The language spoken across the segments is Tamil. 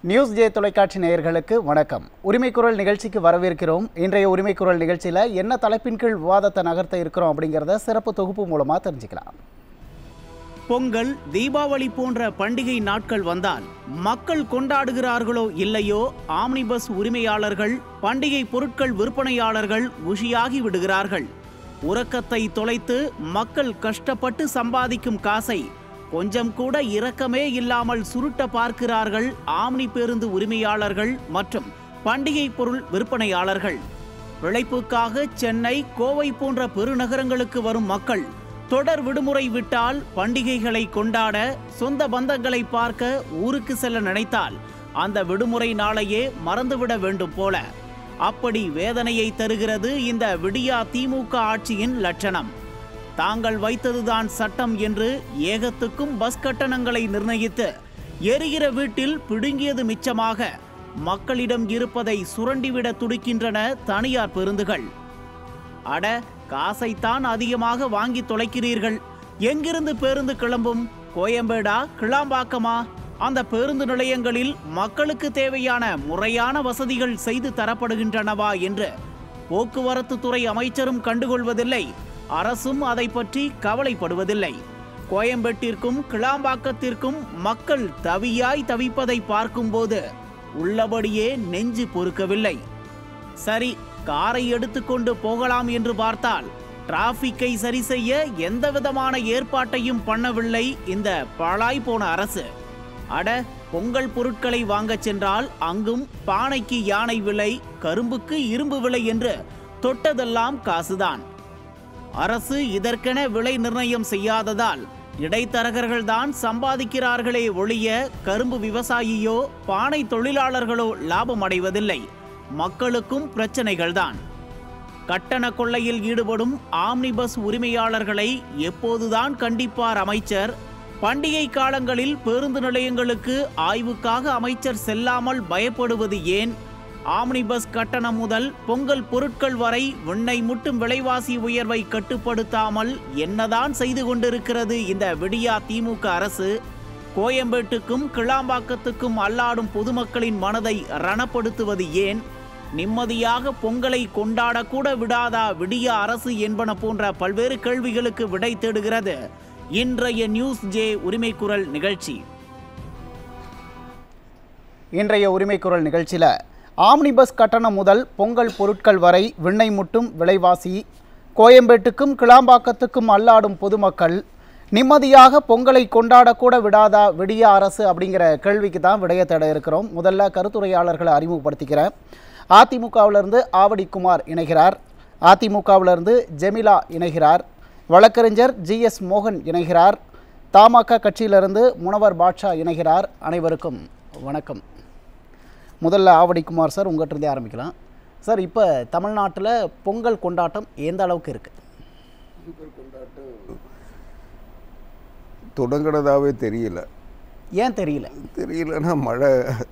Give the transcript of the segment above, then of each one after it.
நியூஸ் ஜே தொலைக்காட்சி நேயர்களுக்கு வணக்கம் உரிமை குரல் நிகழ்ச்சிக்கு வரவேற்கிறோம் இன்றைய உரிமை குரல் நிகழ்ச்சியில் என்ன தலைப்பின் கீழ் விவாதத்தை நகர்த்த இருக்கிறோம் அப்படிங்கிறத சிறப்பு தொகுப்பு மூலமாக தெரிஞ்சுக்கலாம் பொங்கல் தீபாவளி போன்ற பண்டிகை நாட்கள் வந்தால் மக்கள் கொண்டாடுகிறார்களோ இல்லையோ ஆம்னி பஸ் உரிமையாளர்கள் பண்டிகை பொருட்கள் விற்பனையாளர்கள் குஷியாகி விடுகிறார்கள் உறக்கத்தை தொலைத்து மக்கள் கஷ்டப்பட்டு சம்பாதிக்கும் காசை கொஞ்சம் கூட இரக்கமே இல்லாமல் சுருட்ட பார்க்கிறார்கள் ஆம்னி பேருந்து உரிமையாளர்கள் மற்றும் பண்டிகை பொருள் விற்பனையாளர்கள் பிழைப்புக்காக சென்னை கோவை போன்ற பெருநகரங்களுக்கு வரும் மக்கள் தொடர் விடுமுறை விட்டால் பண்டிகைகளை கொண்டாட சொந்த பந்தங்களை பார்க்க ஊருக்கு செல்ல நினைத்தால் அந்த விடுமுறை நாளையே மறந்துவிட வேண்டும் போல அப்படி வேதனையை தருகிறது இந்த விடியா திமுக ஆட்சியின் லட்சணம் தாங்கள் வைத்ததுதான் சட்டம் என்று ஏகத்துக்கும் பஸ் கட்டணங்களை நிர்ணயித்து எரிகிற வீட்டில் பிடுங்கியது மிச்சமாக மக்களிடம் இருப்பதை சுரண்டிவிட துடிக்கின்றன தனியார் பேருந்துகள் அட காசைத்தான் அதிகமாக வாங்கி தொலைக்கிறீர்கள் எங்கிருந்து பேருந்து கிளம்பும் கோயம்பேடா கிளாம்பாக்கமா அந்த பேருந்து நிலையங்களில் மக்களுக்கு தேவையான முறையான வசதிகள் செய்து தரப்படுகின்றனவா என்று போக்குவரத்து துறை அமைச்சரும் கண்டுகொள்வதில்லை அரசும் அதை பற்றி கவலைப்படுவதில்லை கோயம்பேட்டிற்கும் கிளாம்பாக்கத்திற்கும் மக்கள் தவியாய் தவிப்பதை பார்க்கும்போது உள்ளபடியே நெஞ்சு பொறுக்கவில்லை சரி காரை எடுத்துக்கொண்டு போகலாம் என்று பார்த்தால் டிராபிக்கை சரி செய்ய எந்த விதமான ஏற்பாட்டையும் பண்ணவில்லை இந்த பாழாய் போன அரசு அட பொங்கல் பொருட்களை வாங்கச் சென்றால் அங்கும் பானைக்கு யானை விலை கரும்புக்கு இரும்பு விலை என்று தொட்டதெல்லாம் காசுதான் அரசு இதற்கென விலை நிர்ணயம் செய்யாததால் இடைத்தரகர்கள்தான் சம்பாதிக்கிறார்களே ஒழிய கரும்பு விவசாயியோ பானை தொழிலாளர்களோ லாபம் அடைவதில்லை மக்களுக்கும் பிரச்சனைகள்தான் கட்டண கொள்ளையில் ஈடுபடும் ஆம்னி பஸ் உரிமையாளர்களை எப்போதுதான் கண்டிப்பார் அமைச்சர் பண்டிகை காலங்களில் பேருந்து நிலையங்களுக்கு ஆய்வுக்காக அமைச்சர் செல்லாமல் பயப்படுவது ஏன் ஆம்னி பஸ் கட்டணம் முதல் பொங்கல் பொருட்கள் வரை விண்ணை முட்டும் விலைவாசி உயர்வை கட்டுப்படுத்தாமல் என்னதான் செய்து கொண்டிருக்கிறது இந்த விடியா திமுக அரசு கோயம்பேட்டுக்கும் கிளாம்பாக்கத்துக்கும் அல்லாடும் பொதுமக்களின் மனதை ரணப்படுத்துவது ஏன் நிம்மதியாக பொங்கலை கொண்டாடக்கூட விடாதா விடிய அரசு என்பன போன்ற பல்வேறு கேள்விகளுக்கு விடை தேடுகிறது இன்றைய நியூஸ் ஜே உரிமை குரல் நிகழ்ச்சி இன்றைய உரிமை குரல் நிகழ்ச்சியில் ஆம்னி பஸ் கட்டணம் முதல் பொங்கல் பொருட்கள் வரை விண்ணை முட்டும் விலைவாசி கோயம்பேட்டுக்கும் கிளாம்பாக்கத்துக்கும் அல்லாடும் பொதுமக்கள் நிம்மதியாக பொங்கலை கொண்டாடக்கூட விடாதா விடிய அரசு அப்படிங்கிற கேள்விக்கு தான் விடைய தேட இருக்கிறோம் முதல்ல கருத்துரையாளர்களை அறிமுகப்படுத்திக்கிறேன் அதிமுகவிலிருந்து ஆவடி குமார் இணைகிறார் அதிமுகவிலிருந்து ஜெமிலா இணைகிறார் வழக்கறிஞர் ஜிஎஸ் மோகன் இணைகிறார் தமாக கட்சியிலிருந்து முனவர் பாட்ஷா இணைகிறார் அனைவருக்கும் வணக்கம் முதல்ல ஆவடி குமார் சார் உங்கள்கிட்டருந்தே ஆரம்பிக்கலாம் சார் இப்போ தமிழ்நாட்டில் பொங்கல் கொண்டாட்டம் எந்த அளவுக்கு இருக்குது தொடங்கினதாவே தெரியல ஏன் தெரியல தெரியலன்னா மழை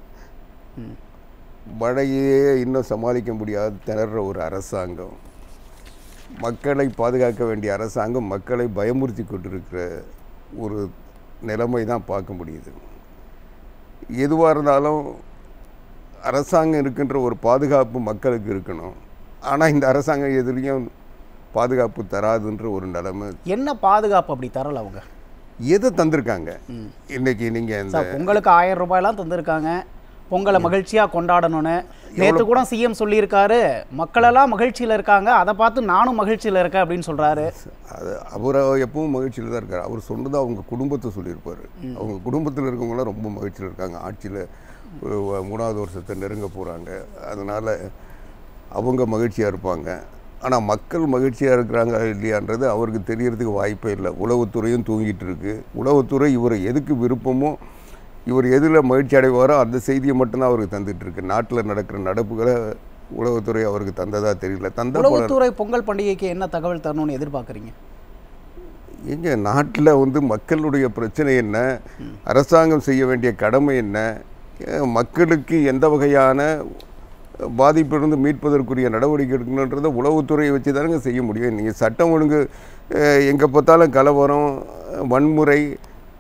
மழையே இன்னும் சமாளிக்க முடியாது திணற ஒரு அரசாங்கம் மக்களை பாதுகாக்க வேண்டிய அரசாங்கம் மக்களை பயமுறுத்தி கொண்டிருக்கிற ஒரு நிலைமை தான் பார்க்க முடியுது எதுவாக இருந்தாலும் அரசாங்கம் இருக்கின்ற ஒரு பாதுகாப்பு மக்களுக்கு இருக்கணும் ஆனால் இந்த அரசாங்கம் எதுலேயும் பாதுகாப்பு தராதுன்ற ஒரு நிலைமை என்ன பாதுகாப்பு அப்படி தரல அவங்க எதை தந்திருக்காங்க இன்னைக்கு நீங்கள் இந்த சார் பொங்கலுக்கு ஆயிரம் ரூபாயெல்லாம் தந்திருக்காங்க பொங்கலை மகிழ்ச்சியாக கொண்டாடணும்னு நேற்று கூட சிஎம் சொல்லியிருக்காரு மக்களெல்லாம் மகிழ்ச்சியில் இருக்காங்க அதை பார்த்து நானும் மகிழ்ச்சியில் இருக்கேன் அப்படின்னு சொல்கிறாரு அது அவர் எப்பவும் மகிழ்ச்சியில் தான் இருக்கார் அவர் சொன்னது அவங்க குடும்பத்தை சொல்லியிருப்பார் அவங்க குடும்பத்தில் இருக்கவங்களாம் ரொம்ப மகிழ்ச்சியில் இருக்காங்க ஆட்சியில் மூணாவது வருஷத்தை நெருங்க போகிறாங்க அதனால் அவங்க மகிழ்ச்சியாக இருப்பாங்க ஆனால் மக்கள் மகிழ்ச்சியாக இருக்கிறாங்க இல்லையான்றது அவருக்கு தெரியறதுக்கு வாய்ப்பே இல்லை உளவுத்துறையும் தூங்கிட்டு இருக்கு உளவுத்துறை இவர் எதுக்கு விருப்பமோ இவர் எதில் மகிழ்ச்சி அடைவாரோ அந்த செய்தியை மட்டும்தான் அவருக்கு தந்துட்டு இருக்கு நாட்டில் நடக்கிற நடப்புகளை உளவுத்துறை அவருக்கு தந்ததா தெரியல தந்த போல உளவுத்துறை பொங்கல் பண்டிகைக்கு என்ன தகவல் தரணும்னு எதிர்பார்க்குறீங்க எங்க நாட்டில் வந்து மக்களுடைய பிரச்சனை என்ன அரசாங்கம் செய்ய வேண்டிய கடமை என்ன அஹ் மக்களுக்கு எந்த வகையான பாதிப்பிலிருந்து மீட்பதற்குரிய நடவடிக்கை எடுக்கணுன்றதை உளவுத்துறையை வச்சு தானங்க செய்ய முடியும் நீங்கள் சட்டம் ஒழுங்கு எங்கே பார்த்தாலும் கலவரம் வன்முறை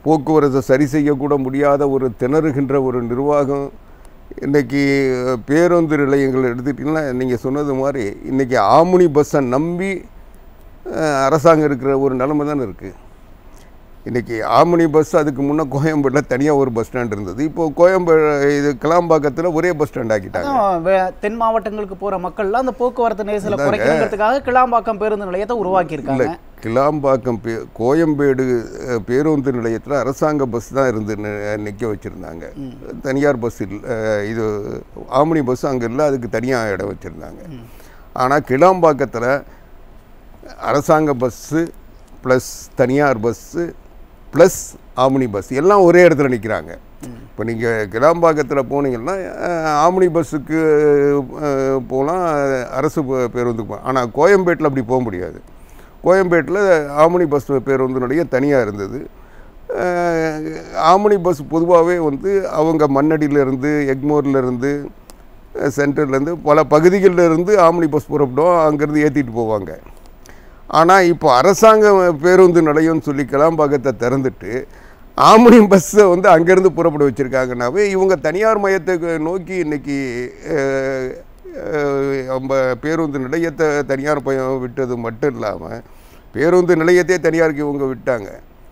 போக்குவரத்தை சரி செய்யக்கூட முடியாத ஒரு திணறுகின்ற ஒரு நிர்வாகம் இன்றைக்கி பேருந்து நிலையங்கள் எடுத்துக்கிட்டிங்கன்னா நீங்கள் சொன்னது மாதிரி இன்றைக்கி ஆமுனி பஸ்ஸை நம்பி அஹ், அரசாங்கம் இருக்கிற ஒரு நிலைமை தானே இருக்குது இன்றைக்கி ஆமுனி பஸ் அதுக்கு முன்னே கோயம்பேட்டில் தனியாக ஒரு பஸ் ஸ்டாண்ட் இருந்தது இப்போது கோயம்பே இது கிளாம்பாக்கத்தில் ஒரே பஸ் ஸ்டாண்ட் ஆக்கிட்டாங்க அதான் வே- தென் மாவட்டங்களுக்கு போற மக்கள்லாம் அந்த போக்குவரத்து நெரிசலை குறைக்கணுங்கிறதுக்காக கிளாம்பாக்கம் பேருந்து நிலையத்தை உருவாக்கி இல்லை இருக்காங்க கிளாம்பாக்கம் பே கோயம்பேடு அஹ், பேருந்து நிலையத்தில் அரசாங்க பஸ் தான் இருந்து நிற்க வச்சுருந்தாங்க தனியார் பஸ் இல்லை இது ஆம்னி பஸ் அங்கே இல்லை அதுக்கு தனியாக இடம் வச்சுருந்தாங்க ஆனால் கிளாம்பாக்கத்தில் அரசாங்க பஸ்ஸு ப்ளஸ் தனியார் பஸ்ஸு ப்ளஸ் ஆம்னி பஸ் எல்லாம் ஒரே இடத்துல நிற்கிறாங்க இப்போ நீங்கள் கிளாம்பாக்கத்தில் போனீங்கன்னா அஹ், ஆம்னி பஸ்ஸுக்கு அஹ், போகலாம் அரசு பே- பேருந்துக்கு போகலாம் ஆனால் கோயம்பேட்டில் அப்படி போக முடியாது கோயம்பேட்டில் ஆம்னி பஸ் பேருந்து நிலையம் தனியாக இருந்தது அஹ், ஆம்னி பஸ் பொதுவாகவே வந்து அவங்க மண்ணடியிலேருந்து எக்மோர்லேருந்து சென்டர்லேருந்து பல பகுதிகளில் இருந்து ஆம்னி பஸ் புறப்படும் அங்கேருந்து ஏற்றிட்டு போவாங்க ஆனால் இப்போ அரசாங்க பேருந்து நிலையம்னு சொல்லி கிளாம்பாக்கத்தை திறந்துட்டு ஆம்னி பஸ்ஸை வந்து அங்கேருந்து புறப்பட வச்சுருக்காங்கனாவே இவங்க தனியார் மையத்தை நோக்கி இன்னைக்கு அஹ், அஹ், நம்ம பேருந்து நிலையத்தை தனியார் பயம் விட்டது மட்டும் இல்லாமல் பேருந்து நிலையத்தையே தனியாருக்கு இவங்க விட்டாங்க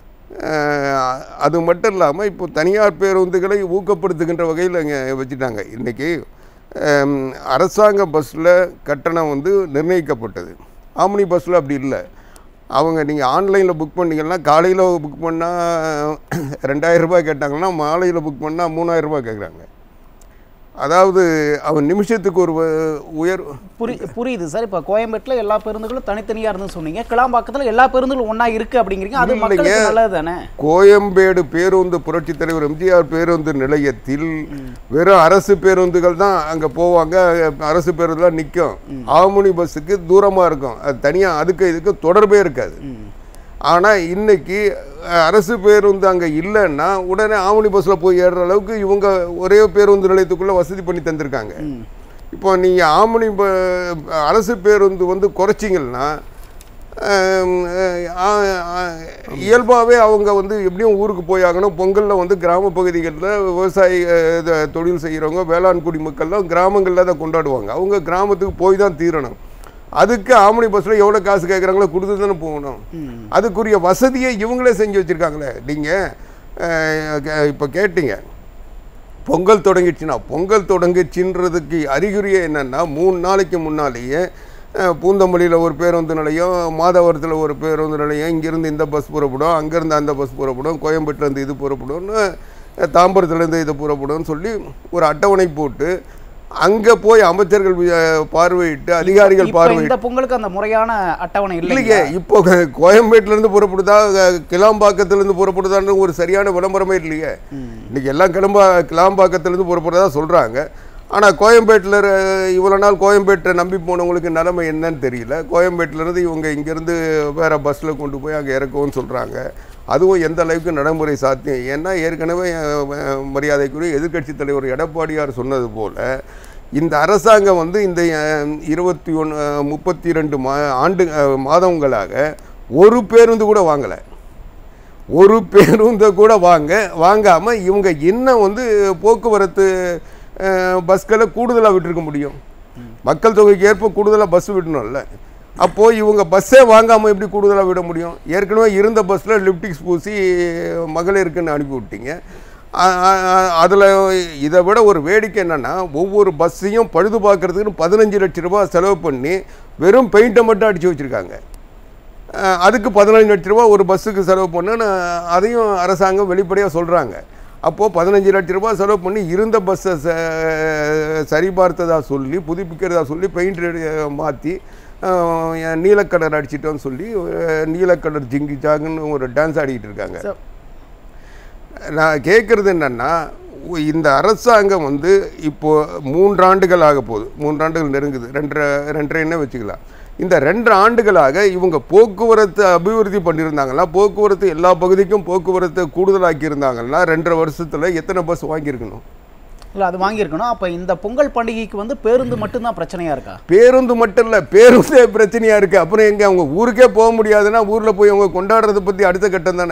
அஹ், அது மட்டும் இல்லாமல் இப்போ தனியார் பேருந்துகளை ஊக்கப்படுத்துகின்ற வகையில் இங்கே வச்சுட்டாங்க இன்றைக்கி அரசாங்க பஸ்ஸில் கட்டணம் வந்து நிர்ணயிக்கப்பட்டது ஆம்னி பஸ்ஸில் அப்படி இல்லை அவங்க நீங்கள் ஆன்லைனில் புக் பண்ணீங்கன்னா காலையில் புக் பண்ணால் ரெண்டாயிரம் ரூபாய் கேட்டாங்கன்னா மாலையில் புக் பண்ணால் மூணாயிரம் ரூபாய் கேட்குறாங்க அதாவது அவன் நிமிஷத்துக்கு ஒரு வ- உயர் புரி புரியுது சார் இப்போ கோயம்பேட்டில் எல்லா பேருந்துகளும் தனித்தனியாக இருந்து சொன்னீங்க கிளாம்பாக்கத்தில் எல்லா பேருந்துகளும் ஒன்றா இருக்கு அப்படிங்கிறீங்க அது இல்லைங்க. மக்களுக்கு நல்லது தானே கோயம்பேடு பேருந்து புரட்சி தலைவர் எம்ஜிஆர் பேருந்து நிலையத்தில் வெறும் அரசு பேருந்துகள் தான் அங்கே போவாங்க அரசு பேருந்துலாம் நிற்கும் ஆமுனி பஸ்ஸுக்கு தூரமாக இருக்கும் அது தனியாக அதுக்கு இதுக்கு தொடர்பே இருக்காது ஆனால் இன்னைக்கு அஹ், அரசு பேருந்து அங்கே இல்லைன்னா உடனே ஆமுனி பஸ்ஸில் போய் ஏறுற அளவுக்கு இவங்க ஒரே பேருந்து நிலையத்துக்குள்ளே வசதி பண்ணி தந்திருக்காங்க இப்போ நீங்கள் ஆமுனி ப- அரசு பேருந்து வந்து குறைச்சிங்கன்னா இயல்பாகவே அவங்க வந்து எப்படியும் ஊருக்கு போய் ஆகணும் பொங்கலில் வந்து கிராம பகுதிகளில் விவசாயி அஹ், இத தொழில் செய்கிறவங்க வேளாண் குடிமக்கள்லாம் கிராமங்களில் தான் கொண்டாடுவாங்க அவங்க கிராமத்துக்கு போய் தான் தீரணும் அதுக்கு ஆம்னி பஸ்ஸில் எவ்வளோ காசு கேட்குறாங்களோ கொடுத்து தானே போகணும் அதுக்குரிய வசதியை இவங்களே செஞ்சு வச்சுருக்காங்களே நீங்கள் இப்போ கேட்டீங்க பொங்கல் தொடங்கிடுச்சுன்னா பொங்கல் தொடங்கிச்சுன்றதுக்கு அறிகுறியே என்னென்னா மூணு நாளைக்கு முன்னாலேயே அஹ், பூந்தமல்லியில் ஒரு பேருந்து நிலையம் மாதவரத்தில் ஒரு பேருந்து நிலையம் இங்கேருந்து இந்த பஸ் புறப்படும் அங்கேருந்து அந்த பஸ் புறப்படும் கோயம்பேட்டிலேருந்து இது புறப்படும்னு அஹ், தாம்பரத்துலேருந்து இது புறப்படும்னு சொல்லி ஒரு அட்டவணை போட்டு அங்கே போய் அமைச்சர்கள் வி- பார்வையிட்டு அதிகாரிகள் இப்போ பார்வையிட்டு இந்த பொங்கலுக்கு அந்த முறையான அட்டவணை இல்லையே இல்லைங்க இப்போ க- கோயம்பேட்டிலேருந்து புறப்படுதா க- கிளாம்பாக்கத்துலேருந்து புறப்படுதான்னு ஒரு சரியான விளம்பரமே இல்லையே இன்னைக்கு எல்லாம் கிளம்பா கிளாம்பாக்கத்துலேருந்து புறப்படுறதா சொல்கிறாங்க ஆனால் கோயம்பேட்டில் இவ்வளோ நாள் கோயம்பேட்டை நம்பி போனவங்களுக்கு நிலைமை என்னன்னு தெரியல கோயம்பேட்டிலேருந்து இவங்க இங்கேருந்து வேறு பஸ்ஸில் கொண்டு போய் அங்கே இறக்குவோன்னு சொல்கிறாங்க அதுவும் எந்த அளவுக்கு நடைமுறை சாத்தியம் ஏன்னா ஏற்கனவே அஹ், அஹ், மரியாதைக்குரிய எதிர்க்கட்சி தலைவர் எடப்பாடியார் சொன்னது போல் இந்த அரசாங்கம் வந்து இந்த அஹ், இருபத்தி ஒன்று முப்பத்தி ரெண்டு மா ஆண்டு அஹ், மாதங்களாக ஒரு பேருந்து கூட வாங்கலை ஒரு பேருந்தை கூட வாங்க வாங்காமல் இவங்க இன்னும் வந்து போக்குவரத்து அஹ், பஸ்களை கூடுதலாக விட்டுருக்க முடியும் மக்கள் தொகைக்கு ஏற்ப கூடுதலாக பஸ் விடணும்ல அப்போது இவங்க பஸ்ஸே வாங்காமல் எப்படி கூடுதலாக விட முடியும் ஏற்கனவே இருந்த பஸ்ஸில் லிப்டிக்ஸ் பூசி மகளிருக்குன்னு அனுப்பி விட்டீங்க அதில் இதை விட ஒரு வேடிக்கை என்னென்னா ஒவ்வொரு பஸ்ஸையும் பழுது பார்க்கறதுக்குன்னு பதினஞ்சு லட்ச ரூபாய் செலவு பண்ணி வெறும் பெயிண்ட்டை மட்டும் அடித்து வச்சுருக்காங்க அஹ் அதுக்கு பதினஞ்சு லட்ச ரூபா ஒரு பஸ்ஸுக்கு செலவு பண்ணுன்னு அதையும் அரசாங்கம் வெளிப்படையாக சொல்கிறாங்க அப்போது பதினஞ்சு லட்ச ரூபா செலவு பண்ணி இருந்த பஸ்ஸை ச சரிபார்த்ததா சொல்லி புதுப்பிக்கிறதா சொல்லி பெயிண்ட் மாற்றி நீலக்கலர் அடிச்சிட்டோன்னு சொல்லி அஹ், நீலக்கலர் ஜிங்கி ஜாங்குன்னு ஒரு டான்ஸ் ஆடிக்கிட்டு இருக்காங்க சரி. நான் கேட்குறது என்னென்னா இந்த அரசாங்கம் வந்து இப்போ மூன்றாண்டுகள் ஆக போகுது மூன்றாண்டுகள் நெருங்குது ரெண்டரை ரெண்டரைன்னே வச்சுக்கலாம் இந்த ரெண்டு ஆண்டுகளாக இவங்க போக்குவரத்து அபிவிருத்தி பண்ணியிருந்தாங்கன்னா போக்குவரத்து எல்லா பகுதிக்கும் போக்குவரத்தை கூடுதலாக்கி இருந்தாங்கன்னா ரெண்டரை வருஷத்தில் எத்தனை பஸ் வாங்கியிருக்கணும் இல்லை அது வாங்கியிருக்கணும் அப்போ இந்த பொங்கல் பண்டிகைக்கு வந்து பேருந்து மட்டும்தான் பிரச்சனையா இருக்கா பேருந்து மட்டும் இல்லை பேருந்தே பிரச்சனையாக இருக்குது அப்புறம் எங்கே அவங்க ஊருக்கே போக முடியாதுன்னா ஊரில் போய் அவங்க கொண்டாடுறதை பற்றி அடுத்த கட்டம் தானே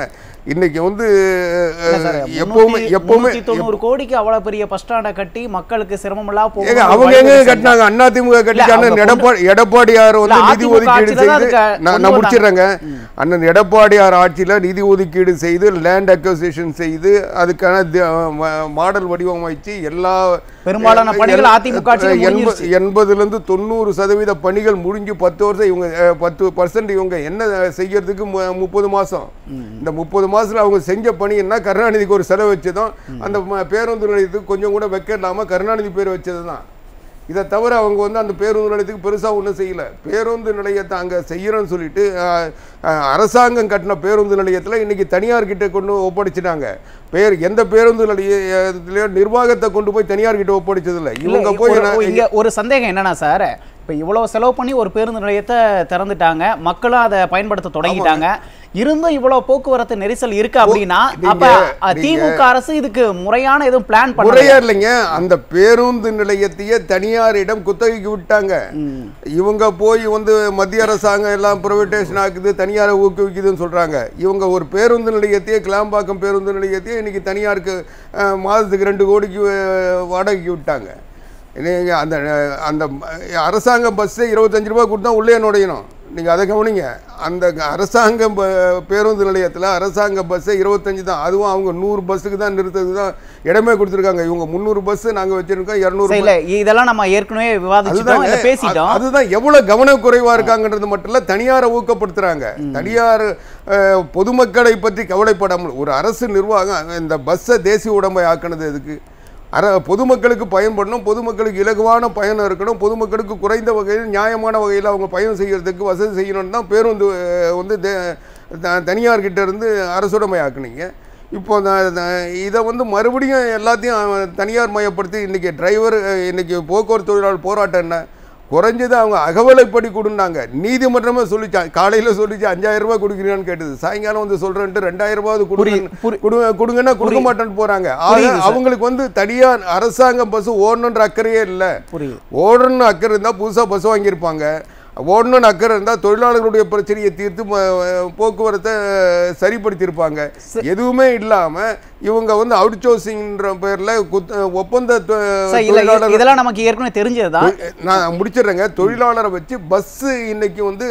இன்னைக்கு வந்து இல்ல சார், அஹ், எப்பவுமே முன்னூத்தி- எப்பவுமே முன்னூத்தி தொண்ணூறு கோடிக்கு அவ்வளவு பெரிய பஸ் ஸ்டாண்டை கட்டி மக்களுக்கு சிரமமெல்லாம் போகும் ஏங்க அவங்க எங்க கட்டினாங்க அண்ணா திமுக கட்டிச்சாங்க அவங்க எடப்பாடி எடப்பாடியார் வந்து இல்ல, நிதி அதிமுக ஒதுக்கீடு ஆட்சியில தான் செய்து அதுக்கு நான் கொண்டு நான் வந்தாங்க. முடிச்சிடுறேங்க அண்ணன் எடப்பாடியார் ஆட்சியில் நிதி ஒதுக்கீடு செய்து லேண்ட் அக்வசிஷன் செய்து அதுக்கான தி- ம- மாடல் வடிவமைச்சு எல்லா பெரும்பாலான பணிகள் எல்- அதிமுக ஆட்சியில எண்ப- முடிஞ்சிருச்சு. எண்பதுல இருந்து தொண்ணூறு சதவீத பணிகள் முடிஞ்சு பத்து வருஷம் இவங்க அஹ், பத்து பர்சன்ட் இவங்க என்ன செய்யறதுக்கு மு- முப்பது மாசம் இந்த முப்பது மாசத்துல அவங்க செஞ்ச பணி என்ன கருணாநிதிக்கு ஒரு செலவு வச்சதும் அந்த ம- பேருந்து நிலையத்துக்கு கொஞ்சம் கூட வைக்க இல்லாம கருணாநிதி பேர் வச்சது தான் இதை தவிர அவங்க வந்து அந்த பேருந்து நிலையத்துக்கு பெருசாக ஒன்றும் செய்யல பேருந்து நிலையத்தை அங்கே செய்யறோம்னு சொல்லிட்டு அஹ், அஹ், அரசாங்கம் கட்டின பேருந்து நிலையத்தில் இன்னைக்கு தனியார் கிட்ட கொண்டு ஒப்படைச்சிட்டாங்க பேர் எந்த பேருந்து நிலையத்திலேயோ நிர்வாகத்தை கொண்டு போய் தனியார் கிட்ட ஒப்படைச்சதில்லை இவங்க போய் ஒரு- என்ன- இங்க ஒரு சந்தேகம் என்னன்னா சார் இப்ப இவ்வளவு செலவு பண்ணி ஒரு பேருந்து நிலையத்தை திறந்துட்டாங்க மக்களும் அதை பயன்படுத்த தொடங்கிட்டாங்க இருந்தும் இவ்வளவு போக்குவரத்து நெரிசல் இருக்கு அப்படின்னா நீங்க- அப்ப அ, திமுக அரசு இதுக்கு முறையான எதுவும் பிளான் முறையா பண்ணல இல்லைங்க அந்த பேருந்து நிலையத்தையே தனியாரிடம் குத்தகைக்கு விட்டாங்க இவங்க போய் வந்து மத்திய அரசாங்கம் எல்லாம் பிரைவேட்டேஷன் ஆக்குது தனியாரை ஊக்குவிக்குதுன்னு சொல்றாங்க இவங்க ஒரு பேருந்து நிலையத்தையே கிளாம்பாக்கம் பேருந்து நிலையத்தையே இன்னைக்கு தனியாருக்கு அஹ், மாதத்துக்கு ரெண்டு கோடிக்கு அஹ், வாடகைக்கு விட்டாங்க நீங்க அந்த அஹ், அந்த அஹ், அரசாங்க பஸ்ஸே இருபத்தஞ்சு ரூபாய் கொடுத்தா உள்ளே நுழையணும் நீங்கள் அதை கவனிங்க அந்த அரசாங்க ப- பேருந்து நிலையத்தில் அரசாங்க பஸ்ஸே இருபத்தஞ்சு தான் அதுவும் அவங்க நூறு பஸ்ஸுக்கு தான் நிறுத்ததுக்கு தான் இடமே கொடுத்துருக்காங்க இவங்க முந்நூறு பஸ்ஸு நாங்கள் வச்சுருக்கோம் இரநூறு சரி, இல்ல இதெல்லாம் நம்ம ஏற்கனவே விவாதிச்சிட்டோம் இல்ல அதுதாங்க. பேசிட்டோம் அது- அதுதான் எவ்வளவு கவனக்குறைவா இருக்காங்கன்றது மட்டும் இல்ல தனியாரை ஊக்கப்படுத்துறாங்க தனியார் அஹ், பொதுமக்களை பற்றி கவலைப்படாமல் ஒரு அரசு நிர்வாகம் இந்த பஸ்ஸை தேசிய உடம்பை ஆக்கினது எதுக்கு அர பொதுமக்களுக்கு பயன்படணும் பொதுமக்களுக்கு இலகுவான பயணம் இருக்கணும் பொதுமக்களுக்கு குறைந்த வகையில் நியாயமான வகையில் அவங்க பயணம் செய்யறதுக்கு வசதி செய்யணும்னு தான் பேருந்து அஹ், வந்து தே- த- தனியார்கிட்ட இருந்து அரசுடைமை ஆக்குனீங்க இப்போ இந்த- இந்த இதை வந்து மறுபடியும் எல்லாத்தையும் அவன் தனியார் மயப்படுத்தி இன்னைக்கு டிரைவர் அஹ், இன்னைக்கு போக்குவரத்து தொழிலாளர் போராட்டம் என்ன குறைஞ்சது அவங்க அகவலைப்படி கொடுனாங்க நீதிமன்றமே சொல்லிச்சான் காலையில் சொல்லிச்சு அஞ்சாயிரம் ரூபாய் கொடுக்குறீங்கன்னு கேட்டது சாயங்காலம் வந்து சொல்றேன்ட்டு ரெண்டாயிரம் ரூபாய் புரியுது, கொடுங்க புரி- கொடுங்க கொடுங்கன்னா கொடுக்க மாட்டேன்னு போறாங்க ஆக புரியுது சார். அவங்களுக்கு வந்து தனியார் அரசாங்க பஸ் ஓடணுன்ற அக்கறையே இல்லை புரியுது ஓடணும்னு அக்கறை இருந்தால் புதுசாக பஸ் வாங்கியிருப்பாங்க ஓடணும்னு அக்கறை இருந்தால் தொழிலாளர்களுடைய பிரச்சனையை தீர்த்து ம- போக்குவரத்தை சரிப்படுத்தியிருப்பாங்க எதுவுமே இல்லாமல் இவங்க வந்து அவுட் சோர்சிங்ன்ற பேரில் ஒப்பந்த தொ- சார் இல்ல இது- தொழிலாளர் இதெல்லாம் நமக்கு ஏற்கனவே தெரிஞ்சதுதான் நான் முடிச்சிடுறேங்க தொழிலாளரை வச்சு பஸ்ஸு இன்னைக்கு வந்து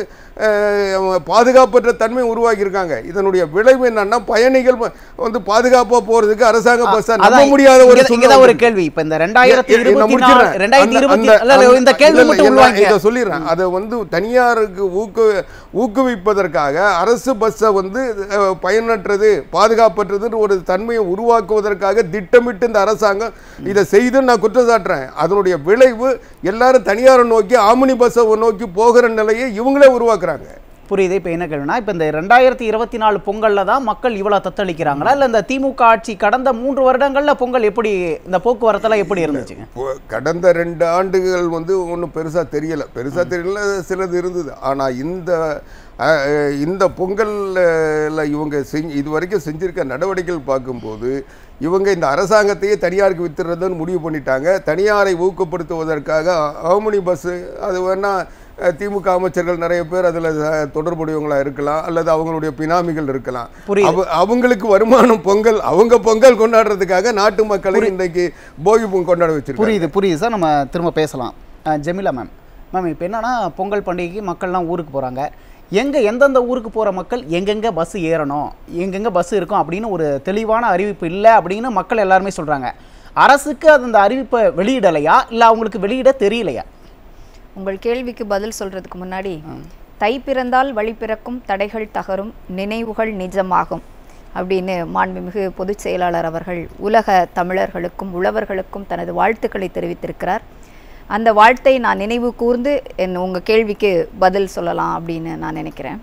அஹ், பாதுகாப்பற்ற தன்மை உருவாக்கியிருக்காங்க இதனுடைய விளைவு என்னன்னா பயணிகள் ம- வந்து பாதுகாப்பாக போகிறதுக்கு அரசாங்க பஸ்ஸை நம்ப அதான் முடியாத ஒரு இங்க- இங்கதான் ஒரு சூழ்நிலை கேள்வி இப்ப இந்த ரெண்டாயிரத்தி ஏ- ஏ- நான் இருபத்தி நாலு முடிச்சிடுறேன். ரெண்டாயிரத்தி அந்த- இருபத்தி அந்த- இல்ல, இல்ல, இந்த அந்த- கேள்வி இல்ல, மட்டும் இல்ல, நான் உள்வாங்க இதை சொல்லிடுறேன் அதை வந்து தனியாருக்கு ஊக்கு ஊக்குவிப்பதற்காக அரசு பஸ்ஸை வந்து அஹ், பயனற்றது பாதுகாப்பற்றதுன்ற ஒரு தன்மையை உருவாக்குவதற்காக திட்டமிட்டு இந்த அரசாங்கம் இதை செய்து நான் குற்றம் சாட்டுறேன் அதனுடைய விளைவு எல்லாரும் தனியாரை நோக்கி ஆமினி பஸ்ஸை நோக்கி போகிற நிலையை இவங்களே உருவாக்குறாங்க புரியுது இப்போ என்ன கேள்வினா இப்போ இந்த ரெண்டாயிரத்தி இருபத்தி நாலு பொங்கல்ல தான் மக்கள் இவ்வளோ தத்தளிக்கிறாங்களா இல்லை இந்த திமுக ஆட்சி கடந்த மூன்று வருடங்கள்ல பொங்கல் எப்படி இந்த போக்குவரத்தெல்லாம் எப்படி இருந்துச்சுங்க இப்போ கடந்த ரெண்டு ஆண்டுகள் வந்து ஒன்றும் பெருசாக தெரியல பெருசாக தெரியல சிலது இருந்தது ஆனால் இந்த அஹ், அஹ், இந்த பொங்கல்ல இவங்க செஞ்சு இது வரைக்கும் செஞ்சிருக்க நடவடிக்கைகள் பார்க்கும்போது இவங்க இந்த அரசாங்கத்தையே தனியாருக்கு வித்துறதுன்னு முடிவு பண்ணிட்டாங்க தனியாரை ஊக்கப்படுத்துவதற்காக ஆமணி பஸ்ஸு அது வேணால் திமுக அமைச்சர்கள் நிறைய பேர் அதில் தொடர்புடையவங்களா இருக்கலாம் அல்லது அவங்களுடைய பினாமிகள் இருக்கலாம் புரியுது. அவ- அவங்களுக்கு வருமானம் பொங்கல் அவங்க பொங்கல் கொண்டாடுறதுக்காக நாட்டு மக்களை இன்றைக்கு போகி பொங்கல் கொண்டாட வச்சிருக்காங்க புரியுது புரியுது சார் நம்ம திரும்ப பேசலாம் அஹ், ஜெமிலா மேம் மேம் இப்போ என்னன்னா பொங்கல் பண்டிகைக்கு மக்கள்லாம் ஊருக்கு போகிறாங்க எங்கே எந்தெந்த ஊருக்கு போகிற மக்கள் எங்கெங்கே பஸ் ஏறணும் எங்கெங்கே பஸ் இருக்கும் அப்படின்னு ஒரு தெளிவான அறிவிப்பு இல்லை அப்படின்னு மக்கள் எல்லாருமே சொல்கிறாங்க அரசுக்கு அது அந்த அறிவிப்பை வெளியிடலையா இல்லை அவங்களுக்கு வெளியிட தெரியலையா உங்கள் கேள்விக்கு பதில் சொல்றதுக்கு முன்னாடி தை பிறந்தால் வழி பிறக்கும் தடைகள் தகரும் நினைவுகள் நிஜமாகும் அப்படின்னு மாண்புமிகு பொதுச் செயலாளர் அவர்கள் உலக தமிழர்களுக்கும் உழவர்களுக்கும் தனது வாழ்த்துக்களை தெரிவித்திருக்கிறார் அந்த வாழ்த்தை நான் நினைவு கூர்ந்து என் உங்கள் கேள்விக்கு பதில் சொல்லலாம் அப்படின்னு நான் நினைக்கிறேன்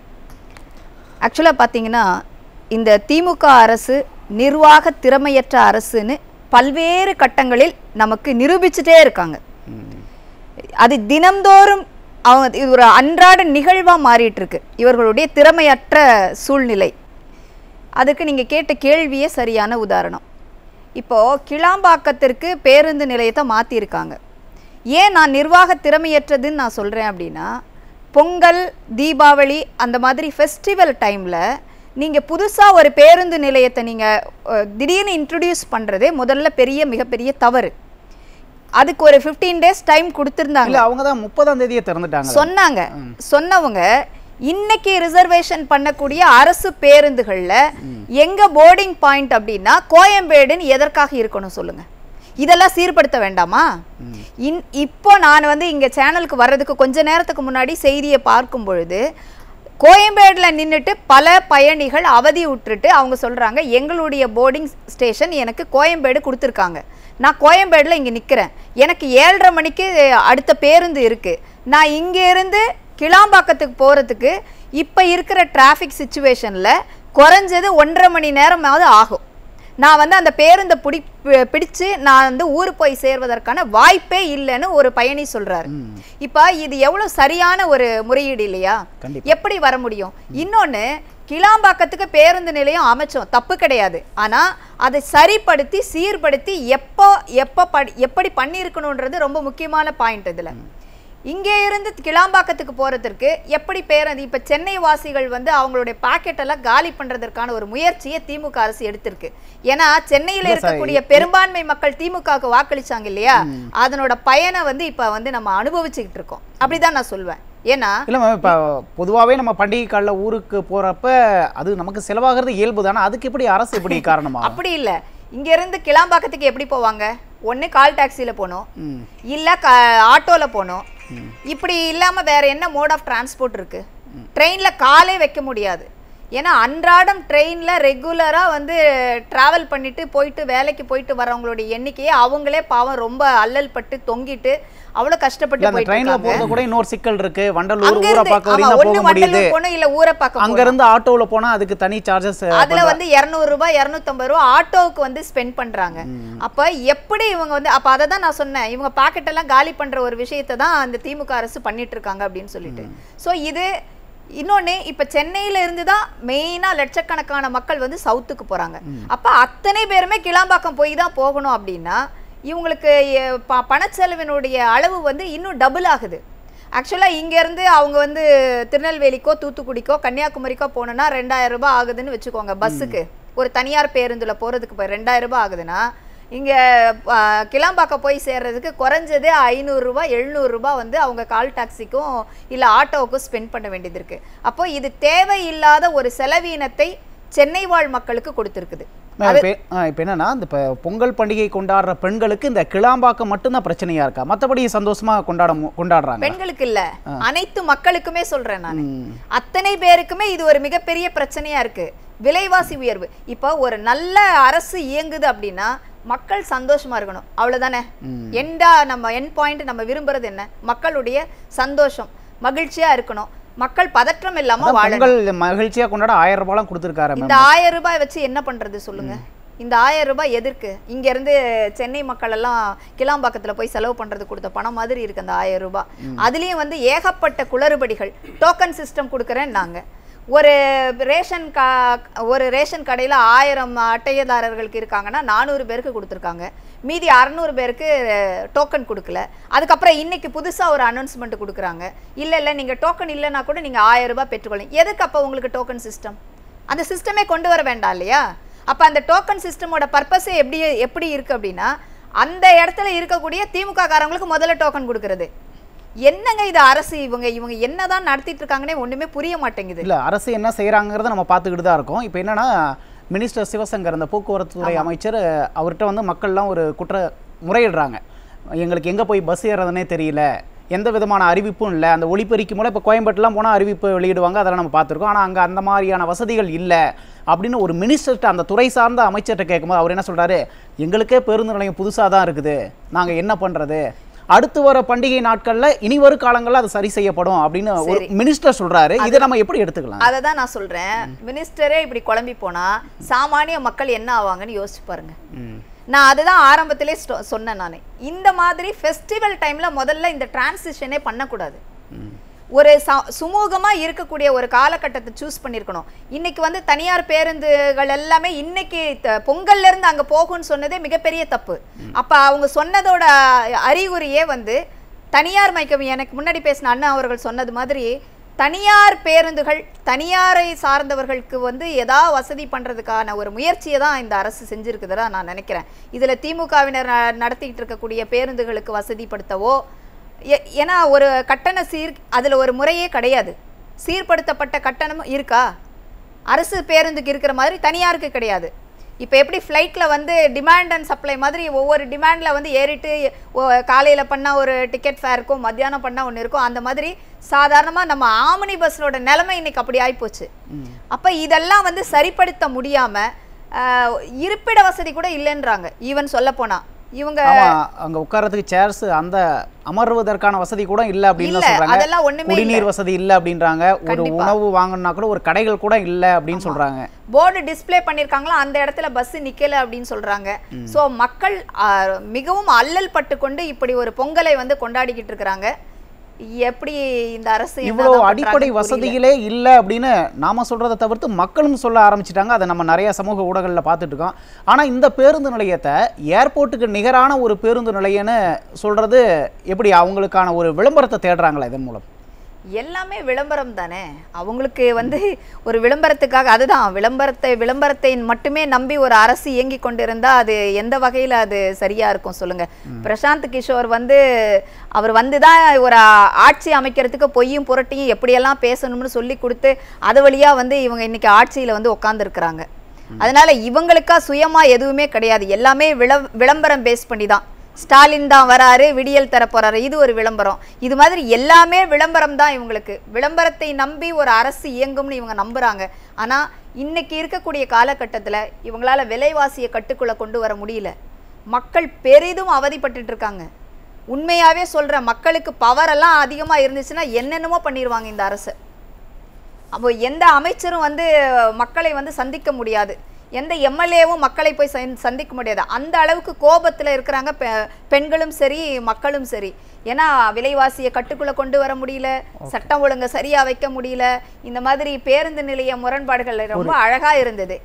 ஆக்சுவலாக பார்த்தீங்கன்னா இந்த திமுக அரசு நிர்வாக திறமையற்ற அரசுன்னு பல்வேறு கட்டங்களில் நமக்கு நிரூபிச்சுட்டே இருக்காங்க அது தினம்தோறும் அவங்க இது ஒரு அன்றாட நிகழ்வாக மாறிட்டு இருக்கு இவர்களுடைய திறமையற்ற சூழ்நிலை அதுக்கு நீங்கள் கேட்ட கேள்வியே சரியான உதாரணம் இப்போது கிளாம்பாக்கத்திற்கு பேருந்து நிலையத்தை மாற்றிருக்காங்க ஏன் நான் நிர்வாக திறமையற்றதுன்னு நான் சொல்கிறேன் அப்படின்னா பொங்கல் தீபாவளி அந்த மாதிரி ஃபெஸ்டிவல் டைமில் நீங்க புதுசா ஒரு பேருந்து நிலையத்தை நீங்க அஹ், திடீர்னு இன்ட்ரடியூஸ் பண்றதே முதல்ல பெரிய மிகப்பெரிய தவறு அதுக்கு ஒரு 15 டேஸ் டைம் கொடுத்துருந்தாங்க இல்ல அவங்க தான் முப்பதாம் தேதியே திறந்துட்டாங்க சொன்னாங்க சொன்னவங்க இன்னைக்கு ரிசர்வேஷன் பண்ணக்கூடிய அரசு பேருந்துகள்ல எங்க போர்டிங் பாயிண்ட் அப்படின்னா கோயம்பேடுன்னு எதற்காக இருக்கணும் சொல்லுங்க இதெல்லாம் சீர்படுத்த வேண்டாமா இன் இப்போ நான் வந்து இங்க சேனலுக்கு வர்றதுக்கு கொஞ்ச நேரத்துக்கு முன்னாடி செய்தியை பார்க்கும் பொழுது கோயம்பேடுல நின்னுட்டு பல பயணிகள் அவதி விட்டுட்டு அவங்க சொல்றாங்க எங்களுடைய போர்டிங் ஸ்டேஷன் எனக்கு கோயம்பேடு கொடுத்துருக்காங்க நான் கோயம்பேடுல இங்க நிக்கிறேன் எனக்கு ஏழரை மணிக்கு அடுத்த பேருந்து இருக்கு நான் இங்க இருந்து கிளாம்பாக்கத்துக்கு போறதுக்கு இப்ப இருக்கிற டிராஃபிக் சுச்சுவேஷன்ல குறைஞ்சது ஒன்றரை மணி நேரமாவது ஆகும் நான் வந்து அந்த பேருந்தை பிடி பி- பிடிச்சு நான் வந்து ஊர் போய் சேர்வதற்கான வாய்ப்பே இல்லைன்னு ஒரு பயணி சொல்றாரு இப்போ இது எவ்வளவு சரியான ஒரு முறையீடு இல்லையா கண்டிப்பா. எப்படி வர முடியும் இன்னொன்னு கிளாம்பாக்கத்துக்கு பேருந்து நிலையம் அமைச்சோம் தப்பு கிடையாது ஆனா அதை சரிப்படுத்தி சீர்படுத்தி எப்போ எப்போ படி எப்படி பண்ணியிருக்கணுன்றது ரொம்ப முக்கியமான பாயிண்ட் இதுல இங்கே இருந்து கிளாம்பாக்கத்துக்கு போறதற்கு எப்படி பேருந்து இப்ப சென்னை வாசிகள் வந்து அவங்களுடைய பாக்கெட் எல்லாம் காலி பண்றதற்கான ஒரு முயற்சியை திமுக அரசு எடுத்திருக்கு ஏன்னா சென்னையில இல்ல சார், இருக்கக்கூடிய பெரும்பான்மை மக்கள் திமுகவுக்கு வாக்களிச்சாங்க இல்லையா அதனோட பயனை வந்து இப்ப வந்து நம்ம அனுபவிச்சுக்கிட்டு இருக்கோம் அப்படிதான் நான் சொல்வேன் ஏன்னா இல்ல மேம் இப்போ பொதுவாகவே நம்ம பண்டிகை காலில் ஊருக்கு போறப்ப அது நமக்கு செலவாகிறது இயல்பு தானே அதுக்கு எப்படி அரசு எப்படி காரணமா அப்படி இல்ல இங்க இருந்து கிளாம்பாக்கத்துக்கு எப்படி போவாங்க ஒண்ணு கால் டாக்ஸில போகணும் ம். இல்ல க ஆட்டோல போகணும் இப்படி இல்லாம வேற என்ன மோட் ஆஃப் டிரான்ஸ்போர்ட் இருக்கு ட்ரெயின்ல காலே வைக்க முடியாது ஏன்னா அன்றாடம் ட்ரெயின்ல ரெகுலரா வந்து டிராவல் பண்ணிட்டு போயிட்டு வேலைக்கு போயிட்டு வரவங்களுடைய எண்ணிக்கையை அவங்களே பாவம் ரொம்ப அல்லல் பட்டு தொங்கிட்டு அவ்வளவு இல்ல கஷ்டப்பட்டு அந்த போயிட்டு ட்ரெயின்ல இருக்காங்க போறது கூட இன்னொரு சிக்கல் இருக்கு வண்டலூர் அங்க ஊரை இருந்து பார்க்க ஆமா, வரையும் தான் ஒண்ணு போக முடியுது மண்டலூர் போகணும் இல்ல ஊரை பார்க்க அங்க போகணும். இருந்து ஆட்டோல போனா அதுக்கு தனி சார்ஜஸ் அதுல வந்து 200 ரூபாய் 250 ரூபாய் ஆட்டோவுக்கு வந்து ஸ்பெண்ட் பண்றாங்க அப்ப எப்படி இவங்க வந்து அப்ப அதை தான் நான் சொன்னேன் இவங்க பாக்கெட் எல்லாம் காலி பண்ற ஒரு விஷயத்தை தான் அந்த திமுக அரசு பண்ணிட்டு இருக்காங்க அப்படின்னு சொல்லிட்டு சோ இது இன்னொன்னு இப்ப சென்னையில இருந்து தான் மெயினா லட்சக்கணக்கான மக்கள் வந்து சவுத்துக்கு போறாங்க அப்ப அத்தனை பேருமே கிளாம்பாக்கம் போய் தான் போகணும் அப்படின்னா இவங்களுக்கு எ- ப- பணச்செலவினுடைய அளவு வந்து இன்னும் டபுள் ஆகுது ஆக்சுவலாக இங்கேருந்து அவங்க வந்து திருநெல்வேலிக்கோ தூத்துக்குடிக்கோ கன்னியாகுமரிக்கோ போகணுன்னா ரெண்டாயிரம் ரூபாய் ஆகுதுன்னு வச்சுக்கோங்க பஸ்ஸுக்கு ஒரு தனியார் பேருந்துல போகிறதுக்கு இப்போ ரெண்டாயிரம் ரூபாய் ஆகுதுன்னா இங்கே கிளாம்பாக்கம் போய் சேர்றதுக்கு குறைஞ்சதே ஐநூறுரூபா எழுநூறுபா வந்து அவங்க கால் டாக்ஸிக்கும் இல்லை ஆட்டோவுக்கும் ஸ்பெண்ட் பண்ண வேண்டியது இருக்கு அப்போ இது தேவையில்லாத ஒரு செலவீனத்தை சென்னை வாழ் மக்களுக்கு கொடுத்துருக்குது இப்போ என்னன்னா இந்த இப்போ பொங்கல் பண்டிகை கொண்டாடுற பெண்களுக்கு இந்த கிளாம்பாக்கம் மட்டும்தான் பிரச்சனையா இருக்கா மத்தபடி சந்தோஷமா கொண்டாட மு- கொண்டாடுறாங்க பெண்களுக்கு இல்ல அனைத்து மக்களுக்குமே சொல்றேன் நான் அத்தனை பேருக்குமே இது ஒரு மிகப்பெரிய பிரச்சனையா இருக்கு விலைவாசி உயர்வு இப்போ ஒரு நல்ல அரசு இயங்குது அப்படின்னா மக்கள் சந்தோஷமா இருக்கணும் அவ்வளவுதானே எண்டா நம்ம என் பாயிண்ட் நம்ம விரும்புறது என்ன மக்களுடைய சந்தோஷம் மகிழ்ச்சியா இருக்கணும் மக்கள் பதற்றம் இல்லாம அதான் வாழணும் பொங்கல் மகிழ்ச்சியா கொண்டாட ஆயிரம் ரூபாய்லாம் கொடுத்துருக்காரு மேம் இந்த ஆயிரம் ரூபாய் வச்சு என்ன பண்றது சொல்லுங்க இந்த ஆயிரம் ரூபாய் எதற்கு இங்க இருந்து சென்னை மக்கள் எல்லாம் கிளாம்பாக்கத்துல போய் செலவு பண்றது கொடுத்த பணம் மாதிரி இருக்கு அந்த ஆயிரம் ரூபாய் அதுலயும் வந்து ஏகப்பட்ட குளறுபடிகள் டோக்கன் சிஸ்டம் கொடுக்குறேன் நாங்க ஒரு ரேஷன் கா ஒரு ரேஷன் கடையில் ஆயிரம் அட்டையதாரர்களுக்கு இருக்காங்கன்னா நானூறு பேருக்கு கொடுத்துருக்காங்க மீதி அறநூறு பேருக்கு டோக்கன் கொடுக்கல அதுக்கப்புறம் இன்னைக்கு புதுசாக ஒரு அனௌன்ஸ்மெண்ட் கொடுக்குறாங்க இல்லை இல்லை நீங்கள் டோக்கன் இல்லைன்னா கூட நீங்கள் ஆயிரம் ரூபாய் பெற்றுக்கொள்ளுங்க எதுக்கு அப்போ உங்களுக்கு டோக்கன் சிஸ்டம் அந்த சிஸ்டமே கொண்டு வர வேண்டாம் இல்லையா அப்போ அந்த டோக்கன் சிஸ்டமோட பர்பஸே எப்படி எப்படி இருக்கு அப்படின்னா அந்த இடத்துல இருக்கக்கூடிய திமுக காரங்களுக்கு முதல்ல டோக்கன் கொடுக்கறது என்னங்க இது அரசு இவங்க இவங்க என்னதான் நடத்திட்டு இருக்காங்கன்னே ஒண்ணுமே புரிய மாட்டேங்குது இல்ல அரசு என்ன செய்யறாங்கிறத நம்ம பார்த்துக்கிட்டு தான் இருக்கோம் இப்போ என்னன்னா மினிஸ்டர் சிவசங்கர் இந்த போக்குவரத்து துறை அமைச்சர் அவர்கிட்ட வந்து மக்கள்லாம் ஒரு குற்ற முறையிடுறாங்க எங்களுக்கு எங்கே போய் பஸ் ஏறதுனே தெரியல எந்த விதமான அறிவிப்பும் இல்லை அந்த ஒளிபெருக்கி மூலம் இப்போ கோயம்பேட்டுலாம் போனால் அறிவிப்பு வெளியிடுவாங்க அதெல்லாம் நம்ம பார்த்துருக்கோம் ஆனால் அங்கே அந்த மாதிரியான வசதிகள் இல்லை அப்படின்னு ஒரு மினிஸ்டர்கிட்ட அந்த துறை சார்ந்த அமைச்சர்கிட்ட கேட்கும்போது அவர் என்ன சொல்றாரு எங்களுக்கே பேருந்து நிலையம் புதுசாக தான் இருக்குது நாங்கள் என்ன பண்ணுறது அடுத்து வர பண்டிகை நாட்கள்ல இனி வரும் காலங்கள்ல அது சரி செய்யப்படும் அப்படின்னு ஒரு சரி. மினிஸ்டர் சொல்றாரு இதை நம்ம எப்படி எடுத்துக்கலாம் அதை தான் நான் சொல்றேன் மினிஸ்டரே இப்படி குழம்பி போனா சாமானிய மக்கள் என்ன ஆவாங்கன்னு யோசிச்சு பாருங்க ம். நான் அதுதான் ஆரம்பத்திலே ஸ்டோ- சொன்னேன் நான் இந்த மாதிரி ஃபெஸ்டிவல் டைம்ல முதல்ல இந்த டிரான்சிஷனே பண்ணக்கூடாது ஒரு ச- சுமூகமா இருக்கக்கூடிய ஒரு காலகட்டத்தை சூஸ் பண்ணியிருக்கணும் இன்னைக்கு வந்து தனியார் பேருந்துகள் எல்லாமே இன்னைக்கு த- பொங்கல்ல இருந்து அங்க போகும்னு சொன்னதே மிகப்பெரிய தப்பு அப்ப அவங்க சொன்னதோட அறிகுறியே வந்து தனியார் மயக்கம் எனக்கு முன்னாடி பேசின அண்ணா அவர்கள் சொன்னது மாதிரி தனியார் பேருந்துகள் தனியாரை சார்ந்தவர்களுக்கு வந்து ஏதாவது வசதி பண்றதுக்கான ஒரு முயற்சியை தான் இந்த அரசு செஞ்சிருக்குதுதான் நான் நினைக்கிறேன் இதுல திமுகவினர் ந- நடத்திக்கிட்டு இருக்கக்கூடிய பேருந்துகளுக்கு வசதிப்படுத்தவோ ஏ- ஏன்னா ஒரு கட்டண சீர் அதுல ஒரு முறையே கிடையாது சீர்படுத்தப்பட்ட கட்டணம் இருக்கா அரசு பேருந்துக்கு இருக்கிற மாதிரி தனியாருக்கு கிடையாது இப்போ எப்படி ஃப்ளைட்டில் வந்து டிமாண்ட் அண்ட் சப்ளை மாதிரி ஒவ்வொரு டிமாண்டில் வந்து ஏறிட்டு காலையில் பண்ணால் ஒரு டிக்கெட் ஃபேர் இருக்கும் மத்தியானம் பண்ணால் ஒன்று இருக்கும் அந்த மாதிரி சாதாரணமாக நம்ம ஆமனி பஸ்ஸோட நிலைமை இன்னைக்கு அப்படி ஆயிப்போச்சு அப்போ இதெல்லாம் வந்து சரிப்படுத்த முடியாமல் இருப்பிட வசதி கூட இல்லைன்றாங்க ஈவன் சொல்ல இவங்க ஆமா அங்க உட்கார்றதுக்கு சேர்ஸ் அந்த அமர்வதற்கான வசதி கூட இல்ல அப்படின்னு இல்ல, சொல்றாங்க அதெல்லாம் ஒண்ணுமே குடிநீர் இல்ல. வசதி இல்ல அப்படின்றாங்க ஒரு கண்டிப்பா. உணவு வாங்கணும்னா கூட ஒரு கடைகள் கூட இல்ல அப்படின்னு சொல்றாங்க போர்டு டிஸ்ப்ளே பண்ணியிருக்காங்களா அந்த இடத்துல பஸ் நிக்கல அப்படின்னு சொல்றாங்க சோ மக்கள் ஆ, மிகவும் அல்லல் பட்டு கொண்டு இப்படி ஒரு பொங்கலை வந்து கொண்டாடிக்கிட்டு இருக்கிறாங்க எப்படி இந்த அரசு இவ்வளவு என்னதான் அடிப்படை பண்றாங்கன்னு புரியல. வசதிகளே இல்ல அப்படின்னு நாம சொல்றதை தவிர்த்து மக்களும் சொல்ல ஆரம்பிச்சிட்டாங்க அதை நம்ம நிறைய சமூக ஊடகங்கள்ல பார்த்துட்டு இருக்கோம் ஆனா இந்த பேருந்து நிலையத்தை ஏர்போர்ட்டுக்கு நிகரான ஒரு பேருந்து நிலையம்னு சொல்றது எப்படி அவங்களுக்கான ஒரு விளம்பரத்தை தேடுறாங்களா இதன் மூலம் எல்லாமே விளம்பரம் தானே அவங்களுக்கு வந்து ஒரு விளம்பரத்துக்காக அதுதான் விளம்பரத்தை விளம்பரத்தை மட்டுமே நம்பி ஒரு அரசு இயங்கி கொண்டிருந்தா அது எந்த வகையில அது சரியா இருக்கும் சொல்லுங்க பிரசாந்த் கிஷோர் வந்து அவர் வந்து தான் ஒரு ஆ- ஆட்சி அமைக்கிறதுக்கு பொய்யும் புரட்டியும் எப்படியெல்லாம் பேசணும்னு சொல்லி கொடுத்து அது வழியா வந்து இவங்க இன்னைக்கு ஆட்சியில வந்து உட்காந்துருக்குறாங்க அதனால இவங்களுக்கா சுயமா எதுவுமே கிடையாது எல்லாமே விள விளம்பரம் பேஸ் பண்ணி தான் ஸ்டாலின் தான் வராரு விடியல் தர போறாரு இது ஒரு விளம்பரம் இது மாதிரி எல்லாமே விளம்பரம் தான் இவங்களுக்கு விளம்பரத்தை நம்பி ஒரு அரசு இயங்கும்னு இவங்க நம்புறாங்க ஆனா இன்னைக்கு இருக்கக்கூடிய காலகட்டத்துல இவங்களால விலைவாசியை கட்டுக்குள்ள கொண்டு வர முடியல மக்கள் பெரிதும் அவதிப்பட்டுட்டு இருக்காங்க உண்மையாவே சொல்ற மக்களுக்கு பவர் எல்லாம் அதிகமா இருந்துச்சுன்னா என்னென்னமோ பண்ணிடுவாங்க இந்த அரசு அப்போ எந்த அமைச்சரும் வந்து மக்களை வந்து சந்திக்க முடியாது எந்த எம்எல்ஏவும் மக்களை போய் சந்தி- சந்திக்க முடியாது அந்த அளவுக்கு கோபத்துல இருக்கிறாங்க பெ- பெண்களும் சரி மக்களும் சரி ஏன்னா விலைவாசியை கட்டுக்குள்ள கொண்டு வர முடியல சட்டம் ஒழுங்கை சரியா வைக்க முடியல இந்த மாதிரி பேருந்து நிலைய முரண்பாடுகள் ரொம்ப அழகா இருந்தது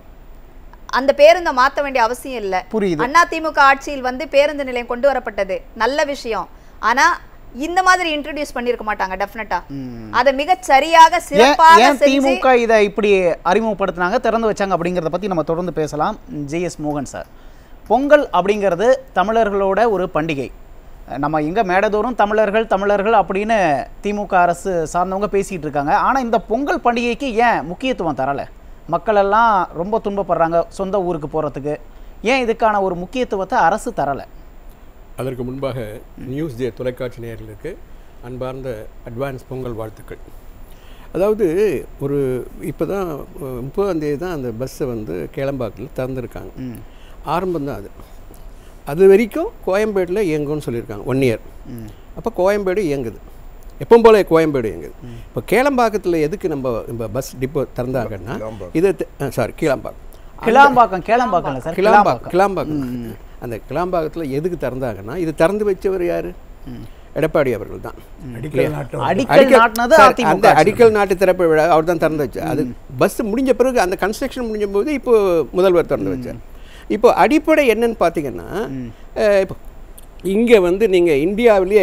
அந்த பேருந்தை மாத்த வேண்டிய அவசியம் இல்லை புரியுது அண்ணா திமுக ஆட்சியில் வந்து பேருந்து நிலையம் கொண்டு வரப்பட்டது நல்ல விஷயம் ஆனா இந்த மாதிரி இன்ட்ரடியூஸ் பண்ணிருக்க மாட்டாங்க டெஃபினட்டா அதை மிகச் சரியாக ஏன் சிறப்பாக ஏன் செஞ்சு திமுக இதை இப்படி அறிமுகப்படுத்தினாங்க திறந்து வச்சாங்க அப்படிங்கிறத பத்தி நம்ம தொடர்ந்து பேசலாம் ஜிஎஸ் மோகன் சார் பொங்கல் அப்படிங்கிறது தமிழர்களோட ஒரு பண்டிகை நம்ம எங்க மேடதோறும் தமிழர்கள் தமிழர்கள் அப்படின்னு திமுக அரசு சார்ந்தவங்க பேசிட்டு இருக்காங்க ஆனா இந்த பொங்கல் பண்டிகைக்கு ஏன் முக்கியத்துவம் தரல மக்கள் எல்லாம் ரொம்ப துன்பப்படுறாங்க சொந்த ஊருக்கு போறதுக்கு ஏன் இதுக்கான ஒரு முக்கியத்துவத்தை அரசு தரல அதற்கு முன்பாக நியூஸ் டே தொலைக்காட்சி நேயர்களுக்கு அன்பார்ந்த அட்வான்ஸ் பொங்கல் வாழ்த்துக்கள் அதாவது ஒரு இப்போ தான் முப்பதாம் தேதி தான் அந்த பஸ்ஸை வந்து கேளம்பாக்கில் திறந்துருக்காங்க ஆரம்பம் தான் அது அது வரைக்கும் கோயம்பேட்டில் இயங்கும்னு சொல்லியிருக்காங்க ஒன் இயர் அப்போ கோயம்பேடு இயங்குது எப்பவும் போல கோயம்பேடு இயங்குது இப்போ கேளம்பாக்கத்தில் எதுக்கு நம்ம இந்த பஸ் டிப்போ திறந்தாங்கன்னா இதை சாரி கீழம்பாக்கம் கிளாம்பாக்கம் கேளம்பாக்கம் இல்ல சார் கிளாம்பாக்கம் கிளாம்பாக்கம் அந்த கிளாம்பாக்கத்தில் எதுக்கு திறந்தாங்கன்னா இது திறந்து வச்சவர் யாரு எடப்பாடி அவர்கள் தான் அடிக்கல் நாட்டினது சார், அதிமுக அந்த ஆட்சி. அடிக்கல் நாட்டு திறப்பு விழா அவர் தான் திறந்து வச்சார் அது பஸ் முடிஞ்ச பிறகு அந்த கன்ஸ்ட்ரக்ஷன் முடிஞ்ச போது இப்போ முதல்வர் திறந்து வச்சார் இப்போ அடிப்படை என்னன்னு பார்த்தீங்கன்னா அஹ், இப்போ இங்கே வந்து நீங்கள் இந்தியாவிலேயே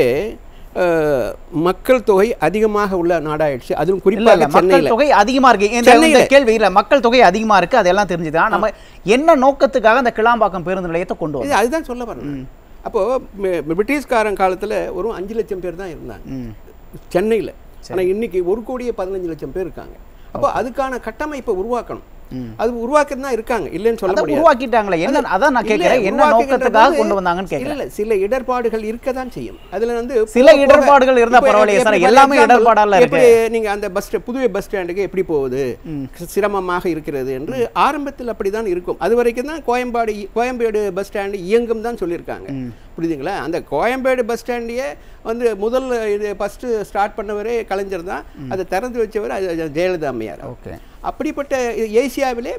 அஹ், மக்கள் தொகை அதிகமாக உள்ள நாடாயிடுச்சு அதுவும் இல்ல இல்ல குறிப்பாக மக்கள் சென்னையில் தொகை அதிகமா இருக்கு இந்த- இந்த சென்னையில. கேள்வி இல்ல மக்கள் தொகை அதிகமா இருக்கு அதெல்லாம் தெரிஞ்சுதான் நம்ம என்ன நோக்கத்துக்காக அந்த கிளாம்பாக்கம் பேருந்து நிலையத்தை கொண்டு இது வந்தோம் அதுதான் சொல்ல வரேன் அப்போது பிரிட்டிஷ்காரன் காலத்தில் ஒரு அஞ்சு லட்சம் பேர் தான் இருந்தாங்க சென்னையில் ஆனால் இன்னைக்கு ஒரு கோடியே பதினஞ்சு லட்சம் பேர் இருக்காங்க அப்போ அதுக்கான கட்டமைப்பை உருவாக்கணும் அது உருவாக்கிட்டு தான் இருக்காங்க இல்லைன்னு சொல்ல அதை முடியாது உருவாக்கிட்டாங்களே என்ன அதான் நான் இல்ல, கேட்கிறேன் என்ன உருவாக்குகின்ற நோக்கத்துக்காக போது- கொண்டு வந்தாங்கன்னு இல்ல, கேட்கிறேன் இல்ல, சில இடர்பாடுகள் இருக்க தான் செய்யும் அதுல வந்து சில போக போக- இடர்பாடுகள் இருந்தா இப்ப பரவாயில்லையே சார், எப்படி- எல்லாமே for example, இடர்பாடால இருக்கு. எப்படி நீங்க அந்த பஸ் புதிய பஸ் ஸ்டாண்டுக்கு எப்படி போகுது சிரமமாக இருக்கிறது என்று ஆரம்பத்தில் அப்படிதான் இருக்கும் அது வரைக்கும் தான் கோயம்பாடு கோயம்பேடு பஸ் ஸ்டாண்டு இயங்கும் தான் சொல்லியிருக்காங்க புரியுதுங்களா அந்த கோயம்பேடு பஸ் ஸ்டாண்டையே வந்து முதல்ல இது ஃபஸ்ட்டு ஸ்டார்ட் பண்ணவரே கலைஞர் தான் அதை திறந்து வச்சவர் அது- அது ஜெயலலிதா அம்மையார் ஓகே அப்படிப்பட்ட இது ஏசியாவிலே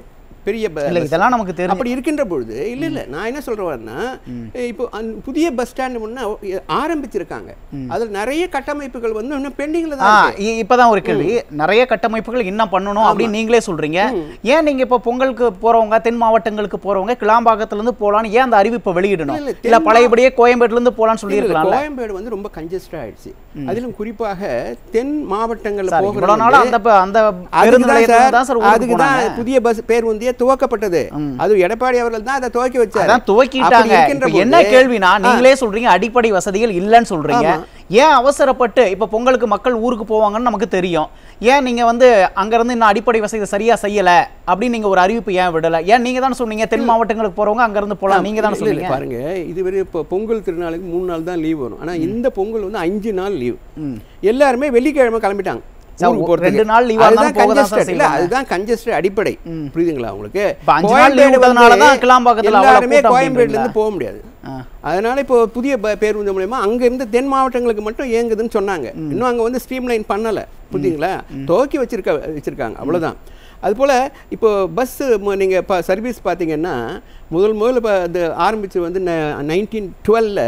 பெரிய ப- இல்ல bus. இதெல்லாம் நமக்கு தெரியும் அப்படி இருக்கின்ற பொழுது இல்ல இல்ல நான் என்ன சொல்றேன்னா இப்போ அந்த புதிய பஸ் ஸ்டாண்ட் முன்ன ஆரம்பிச்சிருக்காங்க அதுல நிறைய கட்டமைப்புகள் வந்து இன்னும் பெண்டிங்ல ஆ தான் இருக்கு. இ- இப்பதான் ஒரு கேள்வி நிறைய கட்டமைப்புகள் இன்னும் பண்ணணும் அப்படின்னு நீங்களே சொல்றீங்க ஏன் நீங்க இப்ப பொங்கலுக்கு போறவங்க தென் மாவட்டங்களுக்கு போறவங்க கிளாம்பாக்கத்துல இருந்து போலான்னு ஏன் அந்த அறிவிப்பை வெளியிடணும் இல்ல, இல்ல பழையபடியே கோயம்பேட்டுல இருந்து போலான்னு இல்ல, சொல்லியிருக்கலாம்ல கோயம்பேடு வந்து ரொம்ப கன்ஜஸ்டா ஆயிடுச்சு அதிலும் குறிப்பாக தென் மாவட்டங்கள்ல சார் போகிற இவ்வளவு நாளா அந்த ப- அந்த பேருந்து அதுக்கு நிலையத்துல தான் தான் சார் சார் ஊருக்கு அதுக்கு தான் போனாங்க. புதிய பஸ் பேருந்தியே துவக்கப்பட்டது அது எடப்பாடி அவர்கள் தான் அதை துவக்கி வச்சாரு அதான் துவக்கிட்டாங்க அப்படி இருக்கின்ற இப்ப என்ன போது- கேள்வினா ஆ, நீங்களே சொல்றீங்க அடிப்படை வசதிகள் இல்லைன்னு சொல்றீங்க ஏன் அவசரப்பட்டு இப்ப பொங்கலுக்கு மக்கள் ஊருக்கு போவாங்கன்னு நமக்கு தெரியும் ஏன் நீங்க வந்து அங்க இருந்து இன்னும் அடிப்படை வசதி சரியா செய்யல அப்படின்னு நீங்க ஒரு அறிவிப்பு ஏன் விடல ஏன் நீங்க தானே சொன்னீங்க தென் மாவட்டங்களுக்கு போறவங்க அங்க இருந்து போலாம் நீங்க தானே இல்ல, இல்ல, சொன்னீங்க பாருங்க இதுவரை இப்போ பொங்கல் திருநாளுக்கு மூணு நாள் தான் லீவ் வரும் ஆனா இந்த பொங்கல் வந்து அஞ்சு நாள் லீவ் எல்லாருமே வெள்ளிக்கிழமை கிளம்பிட்டாங்க சார், ஊருக்கு ஒரு போறதுக்கு. ரெண்டு நாள் leave ஆ அதுதான் இருந்தாலும் போக தான் சார் congested. இல்ல, செய்வாங்க. அதுதான் congested அடிப்படை புரியுதுங்களா உங்களுக்கு இப்ப அஞ்சு நாள் கோயம்பேடு leave விட்டதுனால வந்து தான் கிளாம்பாக்கத்துல அவ்வளவு எல்லாருமே கூட்டம் கோயம்பேடுல இருந்து அப்படின்றீங்களா? போக முடியாது அதனால இப்போ புதிய ப- பேருந்து மூலயமா அங்க இருந்து தென் மாவட்டங்களுக்கு மட்டும் இயங்குதுன்னு சொன்னாங்க இன்னும் அங்க வந்து ஸ்ட்ரீம்லைன் பண்ணல புரியுதுங்களா துவக்கி வச்சிருக்க வச்சிருக்காங்க அவ்வளவுதான் அதுபோல் இப்போ பஸ்ஸு நீங்கள் இப்போ சர்வீஸ் பார்த்தீங்கன்னா முதல் முதல்ல இப்போ அது ஆரம்பித்து வந்து நைன்டீன் டுவெலில்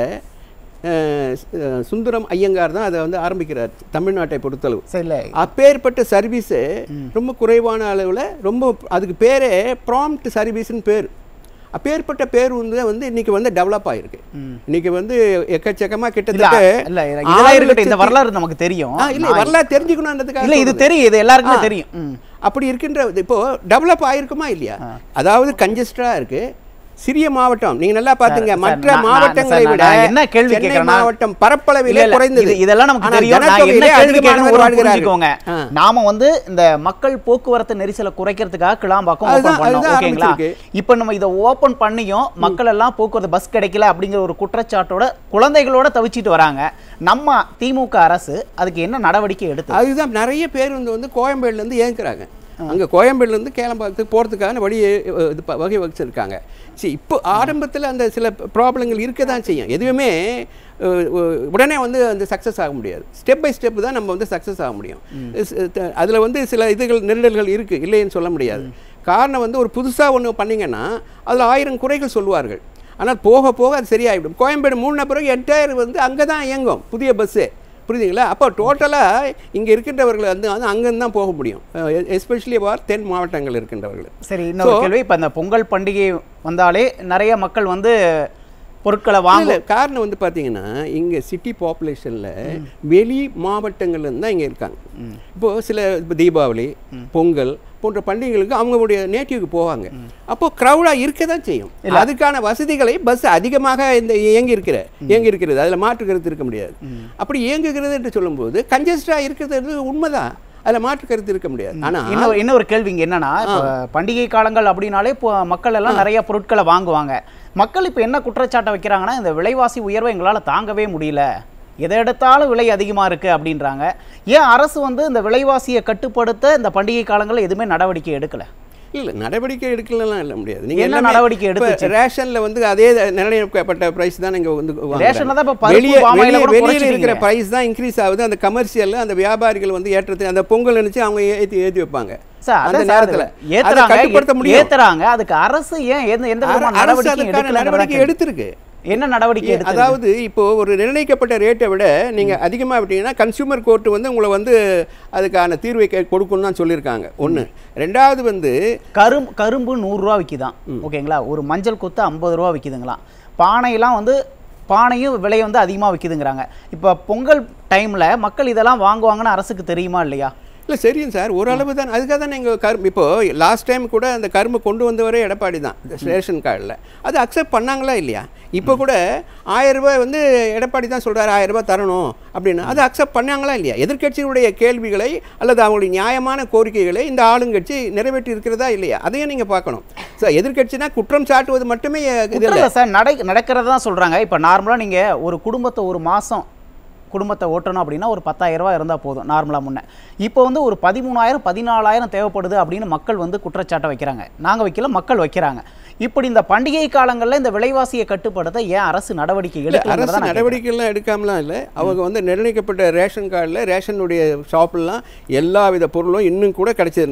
சுந்தரம் ஐயங்கார் தான் அதை வந்து ஆரம்பிக்கிறார் தமிழ்நாட்டை பொறுத்தளவு சரி இல்ல அப்பேற்பட்ட சர்வீஸு ரொம்ப குறைவான அளவில் ரொம்ப அதுக்கு பேரே ப்ராம்ப்ட் சர்வீஸ்னு பேர் அப்பேற்பட்ட பேர் வந்து வந்து இன்னைக்கு வந்து டெவலப் ஆயிருக்கு இன்னைக்கு வந்து எக்கச்சக்கமா இல்ல கிட்டத்தட்ட இல்ல இதெல்லாம் ஆறு இருக்கட்டும் இந்த லட்சத்தி- வரலாறு நமக்கு தெரியும் ஆ, இல்ல நான் வரலாறு தெரிஞ்சுக்கணுன்றதுக்காக இல்ல இது சொல்றது. தெரியும் இது எல்லாருக்குமே ஆ. தெரியும் ம். அப்படி இருக்கின்ற இப்போ டெவலப் ஆயிருக்குமா இல்லையா அதாவது கன்ஜஸ்டா இருக்கு சிறிய மாவட்டம் நீங்க நல்லா பாத்துங்க சார், மற்ற நான்- நான் மாவட்டங்களை சார், விட நான் என்ன கேள்வி சென்னை கேட்கிறேன்னா- மாவட்டம் பரப்பளவிலே இல்ல, இல்ல, குறைந்தது இது- இதெல்லாம் நமக்கு ஆனா தெரியும் நான் என்ன ஜனத்தொகையிலே கேள்வி கேட்கணும் அதிகமானவர் ஒரு வாழ்கிறார்கள். புரிஞ்சுக்கோங்க ஆ. நாம வந்து இந்த மக்கள் போக்குவரத்து நெரிசலை குறைக்கிறதுக்காக கிளாம்பாக்கம் அதுதான், ஓபன் பண்ணோம் அதுதான் ஓகேங்களா ஆரம்பிச்சிருக்கு. இப்போ நம்ம இதை ஓபன் பண்ணியும் மக்கள் எல்லாம் போக்குவரத்து பஸ் கிடைக்கல அப்படிங்கிற ஒரு குற்றச்சாட்டோட குழந்தைகளோட தவிச்சிட்டு வராங்க நம்ம திமுக அரசு அதுக்கு என்ன நடவடிக்கை எடுத்து அதுதான் நிறைய பேர் வந்து வந்து கோயம்பேடுல இருந்து ஏங்குறாங்க அங்க கோயம்பேடுல இருந்து கேளம்பாக்கத்துக்கு போறதுக்கான வழி அஹ், இது ப- வகை வச்சிருக்காங்க சரி இப்போ ஆரம்பத்துல அந்த சில ப்ராப்ளங்கள் இருக்க தான் செய்யும் எதுவுமே அஹ், அஹ், உடனே வந்து அந்த சக்ஸஸ் ஆக முடியாது ஸ்டெப் பை ஸ்டெப் தான் நம்ம வந்து சக்ஸஸ் ஆக முடியும் ஸ்- த- அதுல வந்து சில இதுகள் நெருடல்கள் இருக்கு இல்லைன்னு சொல்ல முடியாது காரணம் வந்து ஒரு புதுசா ஒண்ணு பண்ணீங்கன்னா அதுல ஆயிரம் குறைகள் சொல்லுவார்கள் ஆனால் போக போக அது சரியாயிடும் கோயம்பேடு மூணு பிறகு என்டையர் வந்து அங்கே தான் இயங்கும் புதிய பஸ்ஸு புரியுதுங்களா அப்போ டோட்டலாக இங்கே இருக்கின்றவர்கள் வந்து வந்து அங்கேருந்து தான் போக முடியும் எஸ்பெஷலி வார் தென் மாவட்டங்கள் இருக்கின்றவர்கள் சரி இன்னொரு So- கேள்வி இப்ப இந்த பொங்கல் பண்டிகை வந்தாலே நிறைய மக்கள் வந்து பொருட்களை வாங்க இல்ல, காரணம் வந்து பார்த்தீங்கன்னா இங்கே சிட்டி பாப்புலேஷனில் வெளி மாவட்டங்கள்ல இருந்து தான் இங்கே இருக்காங்க இப்போ சில இப்போ தீபாவளி பொங்கல் போன்ற பண்டிகைகளுக்கு அவங்களுடைய நேட்டிவ்க்கு போவாங்க அப்போ க்ரௌடாக இருக்க தான் செய்யும் அதுக்கான வசதிகளை பஸ் அதிகமாக இந்த இயங்கி இருக்கிற இயங்கி இருக்கிறது அதில் மாற்று கருத்து இருக்க முடியாது அப்படி இயங்குகிறது என்று சொல்லும்போது கன்ஜஸ்டாக இருக்கிறது உண்மைதான் அதில் மாற்று கருத்து இருக்க முடியாது ஆனால் இன்னொரு இன்னொரு கேள்வி இங்க என்னன்னா இப்ப பண்டிகை காலங்கள் அப்படின்னாலே இப்போ மக்கள் எல்லாம் நிறைய பொருட்களை வாங்குவாங்க மக்கள் இப்போ என்ன குற்றச்சாட்டை வைக்கிறாங்கன்னா இந்த விலைவாசி உயர்வை எங்களால தாங்கவே முடியல எதை எடுத்தாலும் விலை அதிகமா இருக்கு அப்படின்றாங்க ஏன் அரசு வந்து இந்த விலைவாசியை கட்டுப்படுத்த இந்த பண்டிகை காலங்களில் எதுவுமே நடவடிக்கை எடுக்கல இல்ல நடவடிக்கை எடுக்கலாம் இல்ல முடியாது நீங்க என்ன எல்லாமே நடவடிக்கை இப்ப எடுத்துச்சு? ரேஷன்ல வந்து அதே நிர்ணயிக்கப்பட்ட பிரைஸ் தான் நீங்க வந்து வாங்குறாங்க. ரேஷன்ல தான் இப்ப பருப்பு, வெளியே பாமாயில வெளியே கூட வெளியில குறைச்சிட்டீங்க. இருக்கிற பிரைஸ் தான் இன்க்ரீஸ் ஆகுது அந்த கமர்ஷியல் அந்த வியாபாரிகள் வந்து ஏற்றத்தை அந்த பொங்கல் நினைச்சு அவங்க ஏத்தி ஏத்தி வைப்பாங்க சார் அந்த அதான் சார் அது நேரத்துல அதை ஏத்துறாங்க கட்டுப்படுத்த முடியும் ஏத்துறாங்க அதுக்கு அரசு ஏன் எந்த எந்த விதமான அரசு நடவடிக்கை அதுக்கான நடவடிக்கை எடுக்கல எடுத்திருக்கு என்ன நடவடிக்கை எடுத்து அதாவது இப்போ ஒரு நிர்ணயிக்கப்பட்ட ரேட்டை விட நீங்க அதிகமா விட்டீங்கன்னா கன்சூமர் கோர்ட் வந்து உங்களை வந்து அதுக்கான தீர்வை கே- கொடுக்கணும்னு தான் சொல்லியிருக்காங்க ஒண்ணு ரெண்டாவது வந்து கரும்பு கரும்பு நூறுரூவா விற்கிதான் ஓகேங்களா ஒரு மஞ்சள் கொத்து ஐம்பது ரூபா விற்கிதுங்களாம் பானையெல்லாம் வந்து பானையும் விலை வந்து அதிகமாக விற்கிதுங்கிறாங்க இப்போ பொங்கல் டைமில் மக்கள் இதெல்லாம் வாங்குவாங்கன்னு அரசுக்கு தெரியுமா இல்லையா இல்லை சரியும் சார் ஓரளவு தான் அதுக்காக தான் நீங்கள் கரும்பு இப்போ லாஸ்ட் டைம் கூட அந்த கரும்பு கொண்டு வந்தவரே எடப்பாடி தான் ரேஷன் கார்டில் அது அக்செப்ட் பண்ணாங்களா இல்லையா இப்போ கூட ஆயிரம் ரூபாய் வந்து எடப்பாடி தான் சொல்கிறாரு ஆயிரம் ரூபாய் தரணும் அப்படின்னு அதை அக்செப்ட் பண்ணாங்களா இல்லையா எதிர்க்கட்சியினுடைய கேள்விகளை அல்லது அவங்களுடைய நியாயமான கோரிக்கைகளை இந்த ஆளுங்கட்சி நிறைவேற்றி இருக்கிறதா இல்லையா அதையும் நீங்கள் பார்க்கணும் சார் எதிர்க்கட்சினா குற்றம் சாட்டுவது மட்டுமே இது இல்லை இல்லை சார் நடை நடக்கிறத தான் சொல்கிறாங்க இப்போ நார்மலாக நீங்கள் ஒரு குடும்பத்தை ஒரு மாதம் குடும்பத்தை ஓட்டணும் அப்படின்னா ஒரு 10000 ரூபாய் இருந்தால் போதும் நார்மலாக முன்ன இப்போ வந்து ஒரு பதிமூணாயிரம் பதினாலாயிரம் தேவைப்படுது அப்படின்னு மக்கள் வந்து குற்றச்சாட்டை வைக்கிறாங்க நாங்கள் வைக்கல மக்கள் வைக்கிறாங்க இப்படி இந்த பண்டிகை காலங்களில் இந்த விலைவாசியை கட்டுப்படுத்த ஏன் அரசு நடவடிக்கை இல்ல, எடுக்கலங்கிறத அரசு நான் கேட்கிறேன். நடவடிக்கைலாம் எடுக்காமலாம் இல்லை அவங்க வந்து நிர்ணயிக்கப்பட்ட ரேஷன் கார்டில் ரேஷனுடைய ஷாப்லாம் எல்லா வித பொருளும் இன்னும் கூட கிடைச்சிருக்கு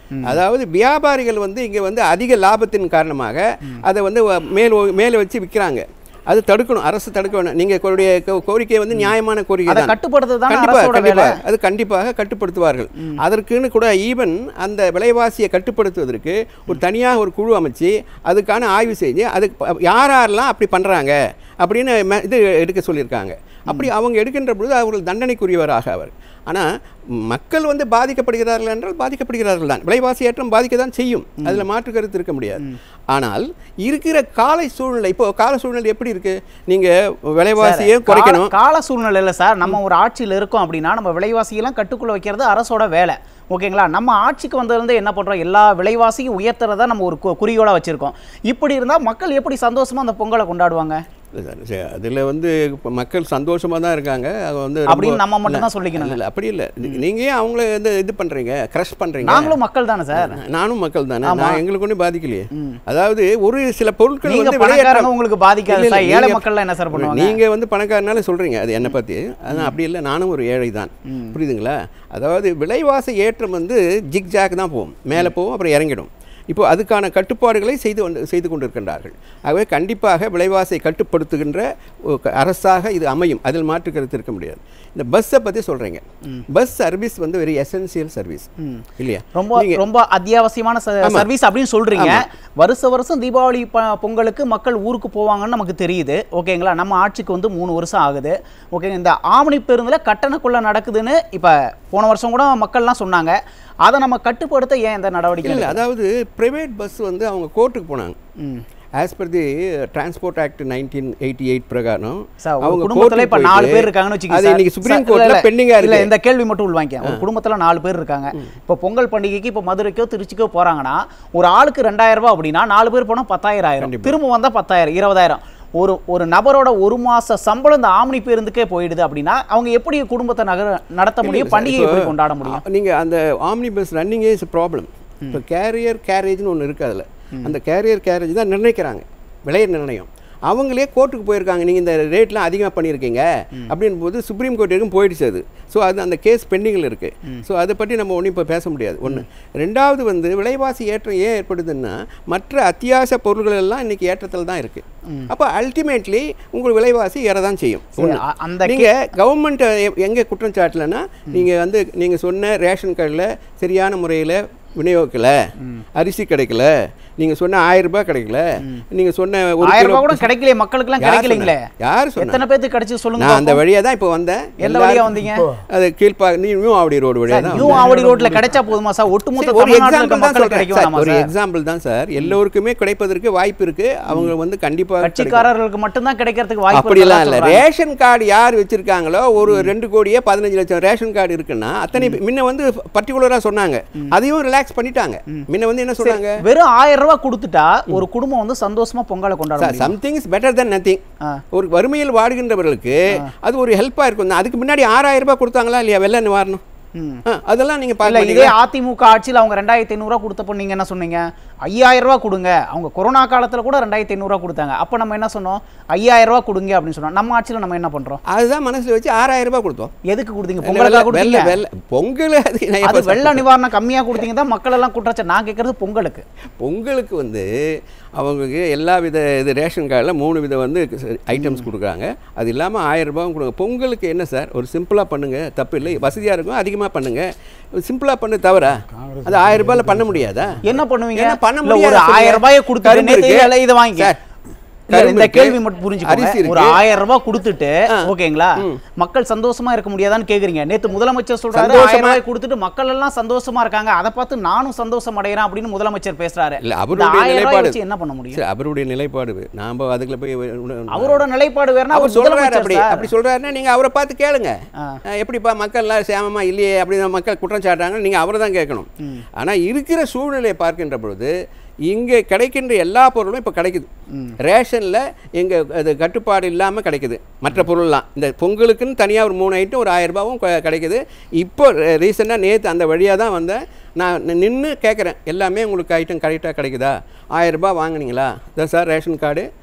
அதாவது வியாபாரிகள் வந்து இங்கே வந்து அதிக லாபத்தின் காரணமாக அதை வந்து வ- மேல் ஒ- மேலே வச்சு விற்கிறாங்க அது தடுக்கணும் அரசு தடுக்க வேணும் நீங்கள் உங்களுடைய கோ- கோரிக்கை வந்து நியாயமான கோரிக்கை அதை தான் கட்டுப்படுத்துறது தானே கண்டிப்பா அரசோட வேலை கண்டிப்பா அது கண்டிப்பாக கட்டுப்படுத்துவார்கள் அதற்குன்னு கூட ஈவன் அந்த விலைவாசியை கட்டுப்படுத்துவதற்கு ஒரு தனியாக ஒரு குழு அமைச்சு அதுக்கான ஆய்வு செஞ்சு அதுக்கு ப- யார் யாரெல்லாம் அப்படி பண்றாங்க அப்படின்னு ம- இது எடுக்க சொல்லியிருக்காங்க அப்படி அவங்க எடுக்கின்ற பொழுது அவர்கள் தண்டனைக்குரியவராக அவர் ஆனால் மக்கள் வந்து பாதிக்கப்படுகிறார்கள் என்றால் பாதிக்கப்படுகிறார்கள் தான் விலைவாசி ஏற்றம் பாதிக்க தான் செய்யும் அதில் மாற்று கருத்து இருக்க முடியாது ஆனால் இருக்கிற கால சூழ்நிலை இப்போ கால சூழ்நிலை எப்படி இருக்கு நீங்க விலைவாசியை கால- குறைக்கணும் கால சூழ்நிலை இல்லை சார் நம்ம ஒரு ஆட்சியில் இருக்கோம் அப்படின்னா நம்ம விலைவாசியெல்லாம் கட்டுக்குள்ள வைக்கிறது அரசோட வேலை ஓகேங்களா நம்ம ஆட்சிக்கு வந்ததுலேருந்து என்ன பண்ணுறோம் எல்லா விலைவாசியும் உயர்த்துறத நம்ம ஒரு கு- குறிக்கோளா வச்சிருக்கோம் இப்படி இருந்தால் மக்கள் எப்படி சந்தோஷமா அந்த பொங்கலை கொண்டாடுவாங்க அதில் வந்து இப்ப மக்கள் சந்தோஷமா தான் இருக்காங்க அது வந்து ரொம்ப- அப்படின்னு நம்ம மட்டும் தான் இல்ல, சொல்லிக்கணும் இல்ல அப்படி இல்லை நீங்க ஏன் அவங்கள வந்து இது பண்றீங்க க்ரஷ் பண்றீங்க நாங்களும் மக்கள் தானே சார் நானும் மக்கள் தானே நான் எங்களுக்கு ஒன்றும் பாதிக்கலையே அதாவது ஒரு சில பொருட்கள் நீங்க வந்து பணக்காரங்க விலையேற்றம் உங்களுக்கு பாதிக்காது இல்ல, இல்ல, சார் ஏழை நீங்க- மக்கள்லாம் என்ன சார் பண்ணுவாங்க நீங்க வந்து பணக்காரனால சொல்றீங்க அது என்னை பத்தி அதான் அப்படி இல்லை நானும் ஒரு ஏழை தான் புரியுதுங்களா அதாவது விலைவாசி ஏற்றம் வந்து ஜிக் ஜாக் தான் போகும் மேலே போகும் அப்புறம் இறங்கிடும் இப்போ அதுக்கான கட்டுப்பாடுகளை செய்து கொண்டு செய்து கொண்டிருக்கின்றார்கள் ஆகவே கண்டிப்பாக விலைவாசியை கட்டுப்படுத்துகின்ற ஒரு க- அரசாக இது அமையும் அதில் மாற்று கருத்து இருக்க முடியாது இந்த பஸ்ஸை பற்றி சொல்கிறீங்க பஸ் சர்வீஸ் வந்து வெரி எசென்சியல் சர்வீஸ் இல்லையா ரொம்ப நீங்க- ரொம்ப அத்தியாவசியமான ச- ஆமா. சர்வீஸ் அப்படின்னு சொல்றீங்க வருஷ வருஷம் தீபாவளி ப- பொங்கலுக்கு மக்கள் ஊருக்கு போவாங்கன்னு நமக்கு தெரியுது ஓகேங்களா நம்ம ஆட்சிக்கு வந்து மூணு வருஷம் ஆகுது ஓகேங்க இந்த ஆவணி பேருந்துல கட்டணக்குள்ள நடக்குதுன்னு இப்ப போன வருஷம் கூட மக்கள்லாம் சொன்னாங்க அதை நம்ம கட்டுப்படுத்த ஏன் இந்த நடவடிக்கை இல்லை எடுக்கல? அதாவது பிரைவேட் பஸ் வந்து அவங்க கோர்ட்டுக்கு போனாங்க ம். As per the transport act nineteen eighty eight பிரகாரம் சார், ஒரு அவங்க குடும்பத்துல கோர்ட்டுக்கு இப்ப நாலு போயிட்டு, பேர் இருக்காங்கன்னு வச்சுக்கோங்க அது சார். இன்னைக்கு சுப்ரீம் சார், இல்ல, கோர்ட்ல இல்ல, பெண்டிங்கா இல்ல இருக்கு இந்த கேள்வி மட்டும் உள்வாங்க ஒரு குடும்பத்துல நாலு பேர் இருக்காங்க இப்போ பொங்கல் பண்டிகைக்கு இப்போ மதுரைக்கோ திருச்சிக்கோ போறாங்கன்னா ஒரு ஆளுக்கு ரெண்டாயிரம் ரூபாய் அப்படின்னா நாலு பேர் போனா பத்தாயிரம் ஆயிரம் கண்டிப்பா. திரும்ப வந்தா பத்தாயிரம் இருபதாயிரம் ஒரு ஒரு நபரோட ஒரு மாச சம்பளம் இந்த ஆம்னி பேருந்துக்கே போயிடுது அப்படின்னா அவங்க எப்படி குடும்பத்தை நகர நடத்த முடியும் இல்ல, பண்டிகை இப்போ, எப்படி கொண்டாட முடியும் நீங்க அந்த ஆம்னி பஸ் ரன்னிங்கே இஸ் ப்ராப்ளம் இப்போ கேரியர் கேரேஜ்னு ஒன்று இருக்கு அதுல அந்த கேரியர் கேரேஜ் தான் நிர்ணயிக்கிறாங்க விலை நிர்ணயம் அவங்களே கோர்ட்டுக்கு போயிருக்காங்க நீங்கள் இந்த ரேட்லாம் அதிகமாக பண்ணியிருக்கீங்க அப்படின் போது சுப்ரீம் கோர்ட் வரைக்கும் போயிடுச்சு அது ஸோ அது அந்த கேஸ் பெண்டிங்கில் இருக்குது ஸோ அதை பற்றி நம்ம ஒன்றும் இப்போ பேச முடியாது ஒன்று ரெண்டாவது வந்து விலைவாசி ஏற்றம் ஏன் ஏற்படுதுன்னா மற்ற அத்தியாவசிய பொருட்கள் எல்லாம் இன்னைக்கு ஏற்றத்தில் தான் இருக்குது அப்போ அல்டிமேட்லி உங்கள் விலைவாசி ஏற தான் செய்யும் ஒண்ணு. அ- அந்த நீங்க கவர்மெண்ட் எங்க குற்றம் சாட்டலைன்னா நீங்க வந்து நீங்க சொன்ன ரேஷன் கார்டில் சரியான முறையில் விநியோகிக்கல அரிசி கிடைக்கல நீங்க சொன்ன ஆயிரம் ரூபாய் கிடைக்கல நீங்க சொன்ன ஒரு ஆயிரம் கிலோ ரூபாய் கூட கிடைக்கல மக்களுக்குலாம் யார் கிடைக்கலீங்களே சொன்னா? யார் சொன்னா? எத்தனை பேத்துக்கு கிடைச்சு சொல்லுங்க நான் அந்த பாப்போம். வழியா தான் இப்போ வந்தேன் எந்த வழியா எல்லாரும் வந்தீங்க அது கீழ்பா நீ நியூ ஆவடி ரோடு வழியா தான் நியூ ஆவடி ரோட்ல கிடைச்சா போதுமா சார் ஒட்டுமொத்த சரி, ஒரு தமிழ்நாட்டுல இருக்க எக்ஸாம்பிள் தான் மக்களுக்கு சொல்றேன் கிடைக்கும் சார். நம்ம ஒரு சார் எக்ஸாம்பிள் தான் சார் எல்லோருக்குமே கிடைப்பதற்கு வாய்ப்பு இருக்கு அவங்க வந்து கண்டிப்பா கிடைக்கும். கட்சிக்காரர்களுக்கு மட்டும்தான் கிடைக்கிறதுக்கு வாய்ப்பு அப்படிலாம் இருக்கிறதா இல்லை சொல்றாங்க. ரேஷன் கார்டு யார் வச்சிருக்காங்களோ ஒரு ரெண்டு கோடியே பதினஞ்சு லட்சம் ரேஷன் கார்டு இருக்குன்னா அத்தனை பே- முன்ன வந்து பர்டிகுலராக சொன்னாங்க அதையும் ரிலாக்ஸ் பண்ணிட்டாங்க முன்ன வந்து என்ன சொன்னாங்க வெறும் ஆயிரம் ரூபாய் கொடுத்துட்டா ஒரு குடும்பம் வந்து சந்தோஷமா பொங்கலை கொண்டாட முடியும் something is better then nothing ஆ. ஒரு வறுமையில் வாடுகின்றவர்களுக்கு அது ஒரு ஹெல்ப்பாக இருக்கும் அதுக்கு முன்னாடி ஆறாயிரம் ரூபாய் கொடுத்தாங்களா இல்லையா வெள்ள நிவாரணம் ம். ஆ, அதெல்லாம் நீங்க இல்ல பார்க்க இதே அதிமுக ஆட்சியில் அவங்க ரெண்டாயிரத்தி ஐநூறுரூவா கொடுத்தப்போ நீங்க என்ன சொன்னீங்க ஐயாயிரம் ரூபாய் கொடுங்க அவங்க கொரோனா காலத்துல கூட ரெண்டாயிரத்தி ஐநூறுரூவா கொடுத்தாங்க அப்ப நம்ம என்ன சொன்னோம் ஐயாயிரம் ரூபாய் கொடுங்க அப்படின்னு சொன்னோம் நம்ம ஆட்சியில நம்ம என்ன பண்றோம் அதுதான் மனசுல வச்சு ஆறாயிரம் ரூபாய் கொடுத்தோம் எதுக்கு கொடுத்தீங்க வெள்ளை- பொங்கலுக்கா வெள்ளை கொடுத்தீங்க வெள்ளை பொங்கல் அது நான் அது எப்ப வெள்ள நிவாரணம் கம்மியா கொடுத்தீங்க தான் மக்கள் எல்லாம் குற்றச்சாட்டு நான் கேட்கறது பொங்கலுக்கு பொங்கலுக்கு வந்து அவங்களுக்கு எல்லா வித இது ரேஷன் கார்டில் மூணு வித வந்து ஐட்டம்ஸ் கொடுக்குறாங்க அது இல்லாமல் ஆயிரம் ரூபாயும் கொடுங்க பொங்கலுக்கு என்ன சார் ஒரு சிம்பிளாக பண்ணுங்க தப்பு இல்லை வசதியாக இருக்கும் அதிகமாக பண்ணுங்க சிம்பிளாக பண்ண தவிர அது ஆயிரம் ரூபாயில் பண்ண முடியாதா என்ன பண்ணுவீங்க என்ன பண்ண இல்ல, முடியாது ஒரு சொல்லுங்க. ஆயிரம் ரூபாயை கொடுத்துட்டு கரும்பு நேத்து இருக்கு. இல்ல, இதை வாங்கிக்க சார், இல்ல, கரும்பு இந்த இருக்கு. கேள்வி மட்டும் அரிசி புரிஞ்சுக்கோங்க இருக்கு. ஒரு ஆயிரம் ரூபாய் கொடுத்துட்டு ஓகேங்களா மக்கள் சந்தோஷமா இருக்க முடியாதான்னு கேக்குறீங்க நேத்து முதலமைச்சர் சொல்றாரு சந்தோஷமா- ஆயிரம் ரூபாய் கொடுத்துட்டு மக்கள் எல்லாம் சந்தோஷமா இருக்காங்க அதை பார்த்து நானும் சந்தோஷம் அடைகிறேன் அப்படின்னு முதலமைச்சர் பேசுறாரு இல்ல இந்த அவருடைய ஆயிரம் ரூபாய் நிலைப்பாடு வச்சு என்ன பண்ண முடியும் சரி, அவருடைய நிலைப்பாடு நாம் அதுக்குள்ள போய் அவரோட நிலைப்பாடு வேறனா அவர் அவர் சொல்றாரு முதலமைச்சர் அப்படி சார். அப்படி சொல்றாருன்னா நீங்க அவரை பார்த்து கேளுங்க ஆ. அஹ் எப்படிப்பா மக்கள்லாம் சேமமா இல்லையே அப்படின்னு மக்கள் குற்றம் சாட்டுறாங்க நீங்க அவரை தான் கேட்கணும் ஆனா இருக்கிற சூழ்நிலையை பார்க்கின்ற பொழுது இங்கே கிடைக்கின்ற எல்லா பொருளும் இப்போ கிடைக்குது ரேஷனில் எங்க அது கட்டுப்பாடு இல்லாமல் கிடைக்குது மற்ற பொருள்லாம் இந்த பொங்கலுக்குன்னு தனியாக ஒரு மூணு ஐட்டம் ஒரு ஆயிரம் ரூபாவும் கொ- கிடைக்குது இப்போ ரீசெண்டாக நேற்று அந்த வழியாக தான் வந்தேன் நான் நின்று கேட்குறேன் எல்லாமே உங்களுக்கு ஐட்டம் கரெக்டாக கிடைக்குதா ஆயிரம் ரூபாய் வாங்குனீங்களா இதான் சார் ரேஷன் கார்டு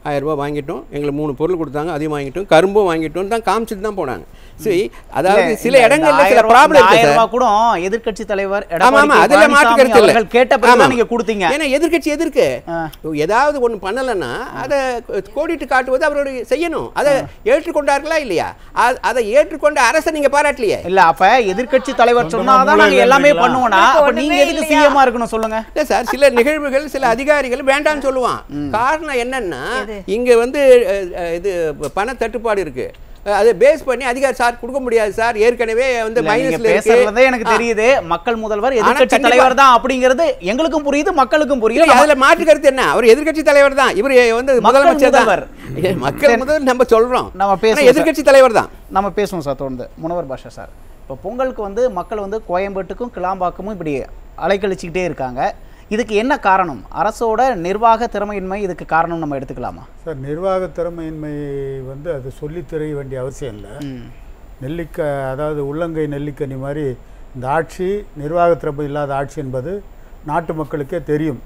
ஆயிரம் ரூபாய் வாங்கிட்டோம் எங்களுக்கு மூணு பொருள் கொடுத்தாங்க அதையும் வாங்கிட்டோம் கரும்பும் வாங்கிட்டோம் தான் காமிச்சிட்டு தான் போனாங்க சரி அதாவது சில இடங்கள்ல சில ப்ராப்ளம் இருக்கு ஆயிரம் சார் ரூபாய் கூட எதிர்க்கட்சி தலைவர் ஆமா ஆமா எடப்பாடி அதுல மாற்று பழனிசாமி கருத்து இல்ல அவர்கள் கேட்ட பிறகு ஆமா. தான் நீங்க கொடுத்தீங்க ஏன்னா எதிர்க்கட்சி எதிர்க்கு ஆ. ஏதாவது ஒண்ணு பண்ணலைன்னா அதை கோடிட்டு காட்டுவது அவருடைய செய்யணும் அதை ஏற்றுக்கொண்டார்களா இல்லையா அ- அதை ஏற்றுக்கொண்ட அரசை நீங்க பாராட்டலையே இல்ல அப்ப எதிர்க்கட்சி தலைவர் சொந்தமா சொன்னாதான் நாங்க மூளை எல்லாமே இல்லைங்களா? பண்ணுவோம்னா உங்களுக்கு அப்ப நீங்க ஒண்ணுமே எதுக்கு இல்லையா? சிஎம்மா இருக்கணும் சொல்லுங்க இல்ல சார் சில நிகழ்வுகள் சில அதிகாரிகள் வேண்டாம்னு சொல்லுவான் காரணம் என்னன்னா இங்க வந்து அஹ், அஹ், இது பண தட்டுப்பாடு இருக்கு அஹ், அதை பேஸ் பண்ணி அதிகாரி சார் கொடுக்க முடியாது சார் ஏற்கனவே வந்து இல்ல, நீங்க மைனஸ்ல பேசுறதே எனக்கு இருக்கு தெரியுது மக்கள் முதல்வர் ஆனா எதிர்க்கட்சி கண்டிப்பா- தலைவர் தான் அப்படிங்கிறது எங்களுக்கும் புரியுது மக்களுக்கும் இல்ல புரியுது அதுல மாற்று கருத்து என்ன அவர் எதிர்க்கட்சி தலைவர் தான் இவர் வந்து மக்கள் முதலமைச்சர் தான் முதல்வர். ஏ, மக்கள் முதல் நம்ம சொல்றோம் நம்ம பேசுவோம் ஆனா சார். எதிர்க்கட்சி தலைவர் தான் நம்ம பேசுவோம் சார் தொடர்ந்து முனவர் பாஷா சார் இப்போ பொங்கலுக்கு வந்து மக்கள் வந்து கோயம்பேட்டுக்கும் கிளாம்பாக்கமும் இப்படி அலைக்கழிச்சுக்கிட்டே இருக்காங்க இதுக்கு என்ன காரணம் அரசோட நிர்வாக திறமையின்மை இதுக்கு காரணம் நம்ம எடுத்துக்கலாமா சார் நிர்வாக திறமையின்மை வந்து அது சொல்லித் தெரிய வேண்டிய அவசியம் இல்லை நெல்லிக்காய் அதாவது உள்ளங்கை நெல்லிக்கனி மாதிரி இந்த ஆட்சி நிர்வாக திறமை இல்லாத ஆட்சி என்பது நாட்டு மக்களுக்கே தெரியும்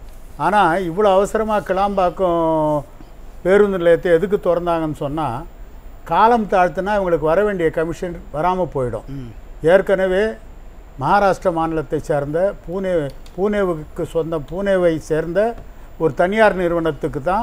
ஆனால் இவ்வளோ அவசரமாக கிளாம்பாக்கம் பேருந்து நிலையத்தை எதுக்கு திறந்தாங்கன்னு சொன்னால் காலம் தாழ்த்தினா இவங்களுக்கு வர வேண்டிய கமிஷன் வராமல் போயிடும் ஏற்கனவே மகாராஷ்டிர மாநிலத்தை சேர்ந்த பூனே பூனேவுக்கு சொந்தம் பூனேவை சேர்ந்த ஒரு தனியார் நிறுவனத்துக்கு தான்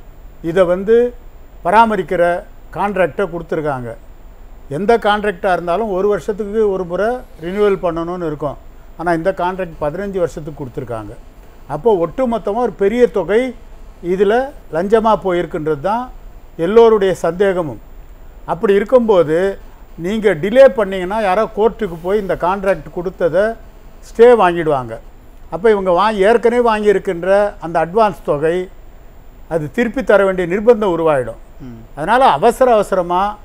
இதை வந்து பராமரிக்கிற கான்ட்ராக்டை கொடுத்துருக்காங்க எந்த கான்ட்ராக்டாக இருந்தாலும் ஒரு வருஷத்துக்கு ஒரு முறை ரினியூவல் பண்ணணும்னு இருக்கும் ஆனால் இந்த கான்ட்ராக்ட் பதினஞ்சு வருஷத்துக்கு கொடுத்துருக்காங்க அப்போ ஒட்டுமொத்தமாக ஒரு பெரிய தொகை இதில் லஞ்சமாக போயிருக்குன்றது தான் எல்லோருடைய சந்தேகமும் அப்படி இருக்கும்போது நீங்கள் டிலே பண்ணீங்கன்னா யாரோ கோர்ட்டுக்கு போய் இந்த கான்ட்ராக்ட் கொடுத்ததை ஸ்டே வாங்கிடுவாங்க அப்போ இவங்க வாங்கி ஏற்கனவே வாங்கியிருக்கின்ற அந்த அட்வான்ஸ் தொகை அது திருப்பி தர வேண்டிய நிர்பந்தம் உருவாயிடும் அதனால் அவசர அவசரமாக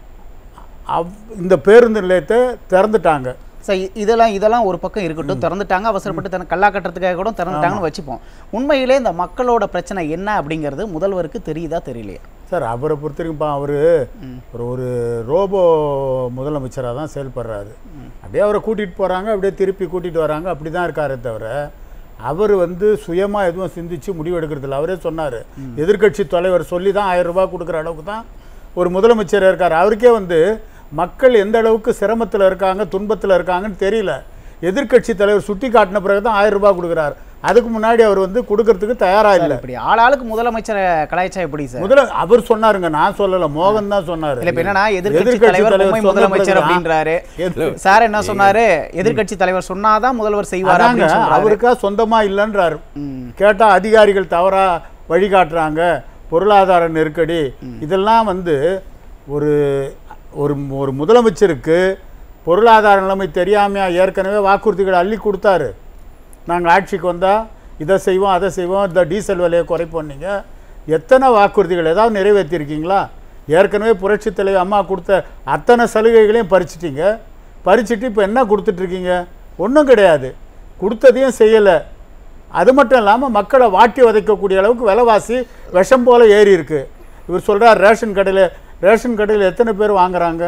அவ் இந்த பேருந்து நிலையத்தை திறந்துட்டாங்க சார் இ- இதெல்லாம் இதெல்லாம் ஒரு பக்கம் இருக்கட்டும் திறந்துட்டாங்க அவசரப்பட்டு தன கல்லா கட்டுறதுக்காக கூட திறந்துட்டாங்கன்னு வச்சுப்போம் உண்மையிலே இந்த மக்களோட பிரச்சனை என்ன அப்படிங்கிறது முதல்வருக்கு தெரியுதா தெரியலையா சார் அவரை பொறுத்த வரைக்கும் அவர் ஒரு ஒரு ரோபோ முதலமைச்சராக தான் செயல்படுறாரு அப்படியே அவரை கூட்டிகிட்டு போகிறாங்க அப்படியே திருப்பி கூட்டிகிட்டு வராங்க அப்படி தான் இருக்காரே தவிர அவர் வந்து சுயமாக எதுவும் சிந்திச்சு முடிவு எடுக்கிறதில்ல அவரே சொன்னார் எதிர்க்கட்சி தலைவர் சொல்லி தான் ஆயிரம் ரூபாய் கொடுக்குற அளவுக்கு தான் ஒரு முதலமைச்சர் இருக்கார் அவருக்கே வந்து மக்கள் எந்த அளவுக்கு சிரமத்தில் இருக்காங்க துன்பத்தில் இருக்காங்கன்னு தெரியல எதிர்க்கட்சி தலைவர் சுட்டி காட்டின பிறகு தான் ஆயிரம் ரூபாய் கொடுக்குறாரு அதுக்கு முன்னாடி அவர் வந்து கொடுக்கறதுக்கு தயாராக இல்லை இப்படி ஆளாளுக்கு முதலமைச்சரை கலாய்ச்சா எப்படி சார் முதல்ல அவர் சொன்னாருங்க நான் சொல்லல மோகன் தான் சொன்னாரு இல்ல இப்ப என்னன்னா எதிர்க்கட்சி எதிர்க்கட்சி தலைவர் தலைவர் பொம்மை சொன்ன முதலமைச்சர் பிறகுதான் அப்படின்றாரு எது- சார் என்ன சொன்னாரு எதிர்க்கட்சி தலைவர் சொன்னாதான் முதல்வர் செய்வார் அதாங்க அப்படின்னு சொல்றாரு அவருக்கா சொந்தமா இல்லைன்றாரு கேட்டா அதிகாரிகள் தவறா வழிகாட்டுறாங்க பொருளாதார நெருக்கடி இதெல்லாம் வந்து ஒரு ஒரு ஒரு முதலமைச்சருக்கு பொருளாதார நிலைமை தெரியாமையா ஏற்கனவே வாக்குறுதிகளை அள்ளி கொடுத்தாரு நாங்கள் ஆட்சிக்கு வந்தால் இதை செய்வோம் அதை செய்வோம் இந்த டீசல் விலையை குறைப்போம் நீங்கள் எத்தனை வாக்குறுதிகள் ஏதாவது நிறைவேற்றிருக்கீங்களா ஏற்கனவே புரட்சித் தலைவர் அம்மா கொடுத்த அத்தனை சலுகைகளையும் பறிச்சிட்டீங்க பறிச்சிட்டு இப்போ என்ன கொடுத்துட்ருக்கீங்க ஒன்றும் கிடையாது கொடுத்ததையும் செய்யலை அது மட்டும் இல்லாமல் மக்களை வாட்டி வதைக்கக்கூடிய அளவுக்கு விலைவாசி விஷம் போல ஏறி இருக்கு இவர் சொல்கிறார் ரேஷன் கடையில் ரேஷன் கடையில் எத்தனை பேர் வாங்குறாங்க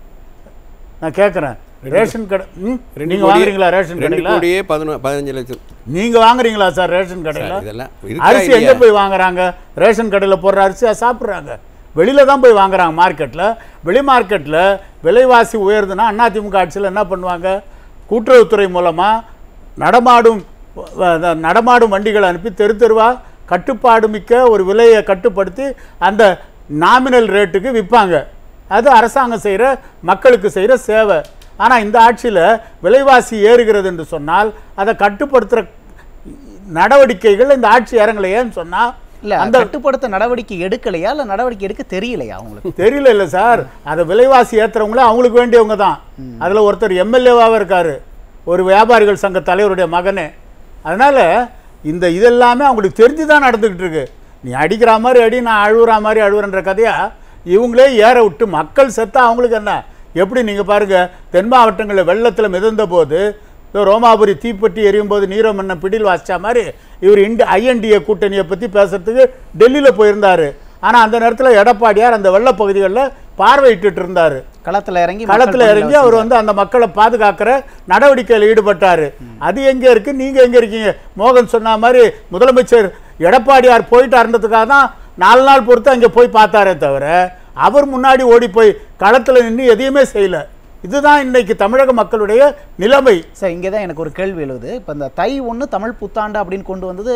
நான் கேட்குறேன் ரேஷன் கடை ம் ரெண்டு நீங்கள் கோடியே- வாங்குறீங்களா ரேஷன் ரெண்டு கடையில் கோடியே பதினொ- பதினஞ்சு லட்சம் நீங்க வாங்குறீங்களா சார் ரேஷன் கடையில் சார், இதெல்லாம் இருக்கா அரிசி எங்க இல்லையா? போய் வாங்குறாங்க ரேஷன் கடையில் போடுற அரிசியா சாப்பிட்றாங்க வெளியில தான் போய் வாங்குறாங்க மார்க்கெட்டில் வெளி மார்க்கெட்டில் விலைவாசி உயருதுன்னா அதிமுக ஆட்சியில் என்ன பண்ணுவாங்க கூட்டுறவுத்துறை மூலமாக நடமாடும் வ- நடமாடும் வண்டிகளை அனுப்பி தெரு தெருவா கட்டுப்பாடு மிக்க ஒரு விலையை கட்டுப்படுத்தி அந்த நாமினல் ரேட்டுக்கு விற்பாங்க அது அரசாங்கம் செய்கிற மக்களுக்கு செய்கிற சேவை ஆனால் இந்த ஆட்சியில் விலைவாசி ஏறுகிறது என்று சொன்னால் அதை கட்டுப்படுத்துகிற நடவடிக்கைகள் இந்த ஆட்சி இறங்கலையேன்னு சொன்னால் இல்ல அந்த கட்டுப்படுத்த நடவடிக்கை எடுக்கலையா இல்ல நடவடிக்கை எடுக்க தெரியலையா உங்களுக்கு தெரியல இல்லை சார் அதை விலைவாசி ஏற்றுறவங்களே அவங்களுக்கு வேண்டியவங்க தான் அதில் ஒருத்தர் எம்எல்ஏவாக இருக்கார் ஒரு வியாபாரிகள் சங்க தலைவருடைய மகனே அதனால் இந்த இதெல்லாமே அவங்களுக்கு தெரிஞ்சு தான் நடந்துக்கிட்டு இருக்கு நீ அடிக்கிற மாதிரி அடி நான் அழுகுற மாதிரி அழுகுறன்ற கதையா இவங்களே ஏற விட்டு மக்கள் செத்தா அவங்களுக்கு என்ன எப்படி நீங்கள் பாருங்கள் தென் மாவட்டங்களில் வெள்ளத்தில் மிதந்த போது இதோ ரோமாபுரி தீப்பெட்டி எரியும் போது நீரோ மன்ன பிடில் வாசிச்ச மாதிரி இவர் இண்டி ஐஎன்டிஏ கூட்டணியை பற்றி பேசுறதுக்கு டெல்லியில் போயிருந்தார் ஆனால் அந்த நேரத்தில் எடப்பாடியார் அந்த வெள்ள பகுதிகளில் பார்வையிட்டுட்டு இருந்தார் களத்துல இறங்கி மக்கள் களத்தில் பணியில இறங்கி அவர் வந்து அந்த மக்களை பாதுகாக்கிற நடவடிக்கையில் ஈடுபட்டார் அது எங்கே இருக்கு நீங்கள் எங்கே இருக்கீங்க மோகன் சொன்ன மாதிரி முதலமைச்சர் எடப்பாடியார் போயிட்டாருன்றதுக்காக தான் நாலு நாள் பொறுத்து அங்கே போய் பார்த்தாரே தவிர அவர் முன்னாடி ஓடி போய் களத்தில் நின்று எதையுமே செய்யல இதுதான் இன்னைக்கு தமிழக மக்களுடைய நிலைமை சார் இங்கே தான் எனக்கு ஒரு கேள்வி எழுது இப்போ இந்த தை ஒன்று தமிழ் புத்தாண்டு அப்படின்னு கொண்டு வந்தது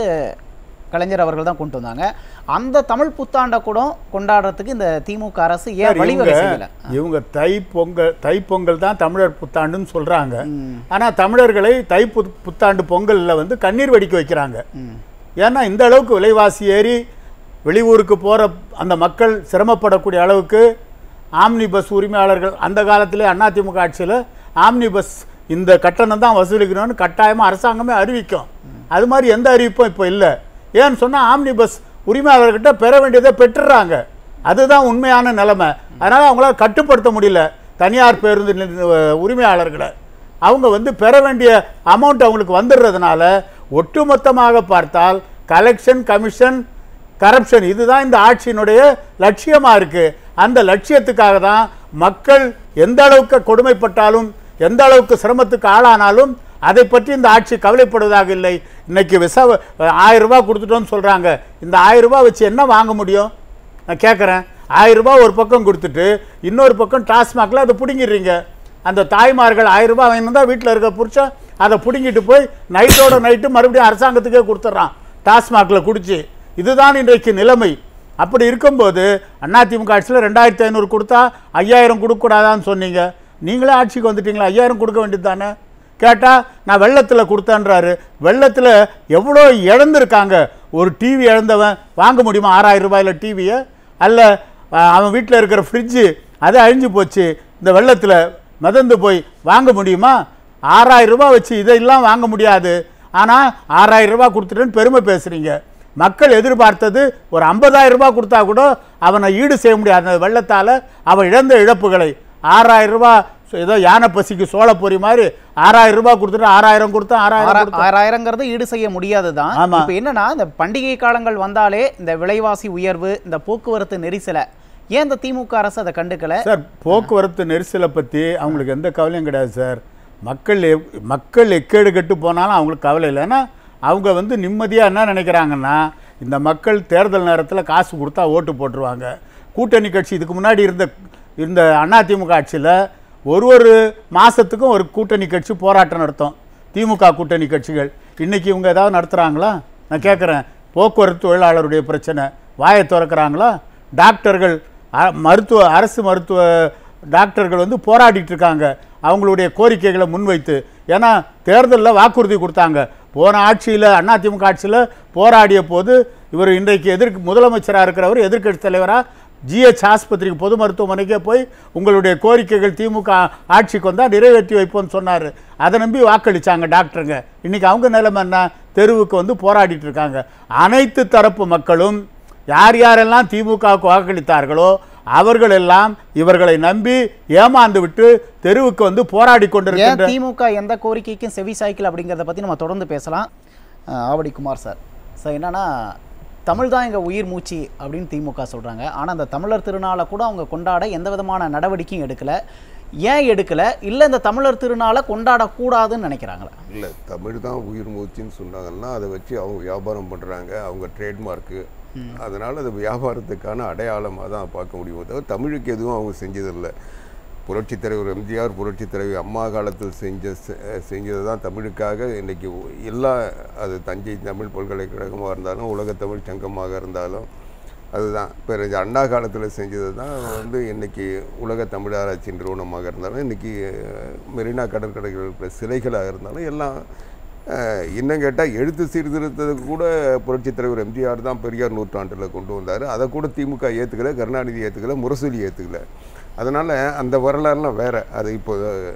கலைஞர் அவர்கள் தான் கொண்டு வந்தாங்க அந்த தமிழ் புத்தாண்டை கூட கொண்டாடுறதுக்கு இந்த திமுக அரசு ஏன் சார், வழிவகை இவங்க- செய்யல இவங்க தை பொங்கல் தை பொங்கல் தான் தமிழர் புத்தாண்டுன்னு சொல்றாங்க ஆனா தமிழர்களை தை புத்- புத்தாண்டு பொங்கல்ல வந்து கண்ணீர் வடிக்க வைக்கிறாங்க ஏன்னா இந்த அளவுக்கு விலைவாசி ஏறி வெளியூருக்கு போற அந்த மக்கள் சிரமப்படக்கூடிய அளவுக்கு ஆம்னி பஸ் உரிமையாளர்கள் அந்த காலத்திலே அதிமுக ஆட்சியில் ஆம்னி பஸ் இந்த கட்டணம் தான் வசூலிக்கணும்னு கட்டாயமா அரசாங்கமே அறிவிக்கும் அது மாதிரி எந்த அறிவிப்பும் இப்போ இல்லை ஏன்னு சொன்னா ஆம்னி பஸ் உரிமையாளர்கிட்ட பெற வேண்டியதை பெற்றுறாங்க அதுதான் உண்மையான நிலைமை அதனால அவங்களால கட்டுப்படுத்த முடியல தனியார் பேருந்து நிலைய உரிமையாளர்களை அவங்க வந்து பெற வேண்டிய அமௌண்ட் அவங்களுக்கு வந்துடுறதுனால ஒட்டுமொத்தமாக பார்த்தால் கலெக்ஷன் கமிஷன் கரப்ஷன் இதுதான் இந்த ஆட்சியினுடைய லட்சியமா இருக்கு அந்த லட்சியத்துக்காக தான் மக்கள் எந்த அளவுக்கு கொடுமைப்பட்டாலும் எந்த அளவுக்கு சிரமத்துக்கு ஆளானாலும் அதை பற்றி இந்த ஆட்சி கவலைப்படுவதாக இல்லை இன்னைக்கு விச ஆயிரம் ரூபாய் கொடுத்துட்டோம்னு சொல்றாங்க இந்த ஆயிரம் ரூபாய் வச்சு என்ன வாங்க முடியும் நான் கேட்குறேன் ஆயிரம் ரூபாய் ஒரு பக்கம் கொடுத்துட்டு இன்னொரு பக்கம் டாஸ்மாகில் அதை பிடுங்கிடுறீங்க அந்த தாய்மார்கள் ஆயிரம் ரூபாய் வாங்கிட்டு வந்தால் வீட்டில் இருக்க புருஷன் அதை பிடுங்கிட்டு போய் நைட்டோட நைட்டு மறுபடியும் அரசாங்கத்துக்கே கொடுத்துட்றான் டாஸ்மாகில் குடிச்சு இதுதான் இன்றைக்கு நிலைமை அப்படி இருக்கும்போது அதிமுக ஆட்சியில் ரெண்டாயிரத்தி ஐநூறு கொடுத்தா ஐயாயிரம் கொடுக்கக்கூடாதான்னு சொன்னீங்க நீங்களே ஆட்சிக்கு வந்துட்டீங்களா ஐயாயிரம் கொடுக்க வேண்டியது தானே கேட்டால் நான் வெள்ளத்தில் கொடுத்தேன்றாரு வெள்ளத்தில் எவ்வளோ இழந்திருக்காங்க ஒரு டிவி இழந்தவன் வாங்க முடியுமா ஆறாயிரம் ரூபாயில் டிவியை அல்ல அஹ், அவன் வீட்டில் இருக்கிற ஃப்ரிட்ஜு அது அழிஞ்சு போச்சு இந்த வெள்ளத்தில் மிதந்து போய் வாங்க முடியுமா ஆறாயிரம் ரூபாய் வச்சு இதெல்லாம் வாங்க முடியாது ஆனால் ஆறாயிரம் ரூபாய் கொடுத்துட்டேன்னு பெருமை பேசுகிறீங்க மக்கள் எதிர்பார்த்தது ஒரு 50000 ரூபாய் கொடுத்தா கூட அவனை ஈடு செய்ய முடியாது அந்த வெள்ளத்தால் அவன் இழந்த இழப்புகளை ஆறாயிரம் ரூபாய் ஏதோ யானை பசிக்கு சோளப்பொரி மாதிரி ஆறாயிரம் ரூபாய் கொடுத்துட்டு ஆறாயிரம் கொடுத்தா ஆறாயிரம் ஆறா- கொடுத்தா ஆறாயிரங்கிறது ஈடு செய்ய முடியாது தான் ஆமா. இப்போ என்னன்னா இந்த பண்டிகை காலங்கள் வந்தாலே இந்த விலைவாசி உயர்வு இந்த போக்குவரத்து நெரிசலை ஏன் இந்த திமுக அரசு அதை கண்டுக்கல சார் போக்குவரத்து நெரிசலை பற்றி அவங்களுக்கு எந்த கவலையும் கிடையாது சார் மக்கள் எவ்- மக்கள் எக்கேடு கெட்டு போனாலும் அவங்களுக்கு கவலை இல்லை ஏன்னா அவங்க வந்து நிம்மதியாக என்ன நினைக்கிறாங்கன்னா இந்த மக்கள் தேர்தல் நேரத்தில் காசு கொடுத்தா ஓட்டு போட்டுருவாங்க கூட்டணி கட்சி இதுக்கு முன்னாடி இருந்த இருந்த அதிமுக ஆட்சியில் ஒரு ஒரு மாதத்துக்கும் ஒரு கூட்டணி கட்சி போராட்டம் நடத்தும் திமுக கூட்டணி கட்சிகள் இன்னைக்கு இவங்க ஏதாவது நடத்துகிறாங்களா நான் கேட்குறேன் போக்குவரத்து தொழிலாளருடைய பிரச்சனை வாயை திறக்கிறாங்களா டாக்டர்கள் அ- மருத்துவ அரசு மருத்துவ டாக்டர்கள் வந்து போராடிட்டு இருக்காங்க அவங்களுடைய கோரிக்கைகளை முன்வைத்து ஏன்னா தேர்தலில் வாக்குறுதி கொடுத்தாங்க போன ஆட்சியில் அதிமுக ஆட்சியில் போராடிய போது இவர் இன்றைக்கு எதிர்க்கு முதலமைச்சராக இருக்கிறவர் எதிர்க்கட்சி தலைவராக ஜிஹெச் ஆஸ்பத்திரிக்கு பொது மருத்துவமனைக்கே போய் உங்களுடைய கோரிக்கைகள் திமுக ஆட்சிக்கு வந்தால் நிறைவேற்றி வைப்போம்னு சொன்னார் அதை நம்பி வாக்களிச்சாங்க டாக்டருங்க இன்னைக்கு அவங்க நிலைமை என்ன தெருவுக்கு வந்து போராடிட்டு இருக்காங்க அனைத்து தரப்பு மக்களும் யார் யாரெல்லாம் திமுகவுக்கு வாக்களித்தார்களோ அவர்கள் எல்லாம் இவர்களை நம்பி ஏமாந்து விட்டு தெருவுக்கு வந்து போராடி ஏன் கொண்டிருக்கின்ற திமுக எந்த கோரிக்கைக்கும் செவி சாய்க்கல அப்படிங்கிறத பற்றி நம்ம தொடர்ந்து பேசலாம் அஹ், ஆவடி குமார் சார் சார் என்னன்னா தமிழ் தான் எங்கள் உயிர் மூச்சு அப்படின்னு திமுக சொல்கிறாங்க ஆனால் அந்த தமிழர் திருநாளை கூட அவங்க கொண்டாட எந்த விதமான நடவடிக்கையும் எடுக்கலை ஏன் எடுக்கலை இல்லை இந்த தமிழர் திருநாளை கொண்டாடக்கூடாதுன்னு நினைக்கிறாங்களா இல்லை தமிழ் தான் உயிர் மூச்சுன்னு சொன்னாங்கன்னா அதை வச்சு அவங்க வியாபாரம் பண்ணுறாங்க அவங்க ட்ரேட்மார்க்கு அதனால் அது வியாபாரத்துக்கான அடையாளமாக தான் பார்க்க முடியும் தவிர தமிழுக்கு எதுவும் அவங்க செஞ்சதில்லை புரட்சித் தலைவர் எம்ஜிஆர் புரட்சித் தலைவி அம்மா காலத்தில் செஞ்ச செ- செஞ்சது தான் தமிழுக்காக இன்றைக்கி எல்லா அது தஞ்சை தமிழ் பல்கலைக்கழகமாக இருந்தாலும் உலக தமிழ் சங்கமாக இருந்தாலும் அதுதான் இப்போ அண்ணா காலத்தில் செஞ்சது தான் வந்து இன்றைக்கி உலக தமிழ் ஆராய்ச்சி நிறுவனமாக இருந்தாலும் இன்றைக்கி மெரினா கடற்கரைகள் இருக்கிற சிலைகளாக இருந்தாலும் எல்லாம் அஹ், இன்னும் கேட்டால் எழுத்து சீர்திருத்தத்துக்கு கூட புரட்சித் தலைவர் எம்ஜிஆர் தான் பெரியார் நூற்றாண்டில் கொண்டு வந்தார் அதை கூட திமுக ஏற்றுக்கல கருணாநிதி ஏற்றுக்கல முரசொலி ஏற்றுக்கல அதனால் அந்த வரலாறுலாம் வேறு அது இப்போ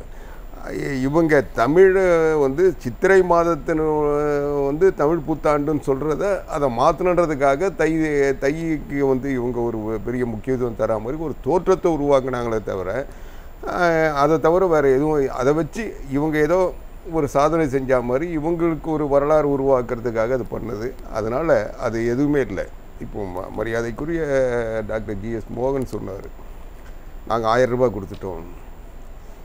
அஹ், இவங்க தமிழ் வந்து சித்திரை மாதத்தின் வந்து தமிழ் புத்தாண்டுன்னு சொல்கிறத அதை மாற்றணுன்றதுக்காக தை தைக்கு வந்து இவங்க ஒரு பெரிய முக்கியத்துவம் தரா மாதிரி ஒரு தோற்றத்தை உருவாக்குனாங்களே தவிர அஹ், அதை தவிர வேறு எதுவும் அதை வச்சு இவங்க ஏதோ ஒரு சாதனை செஞ்ச மாதிரி இவங்களுக்கு ஒரு வரலாறு உருவாக்குறதுக்காக அது பண்ணது அதனால் அது எதுவுமே இல்லை இப்போ ம- மரியாதைக்குரிய டாக்டர் ஜிஎஸ் மோகன் சொன்னார் நாங்கள் ஆயிரம் ரூபாய் கொடுத்துட்டோம்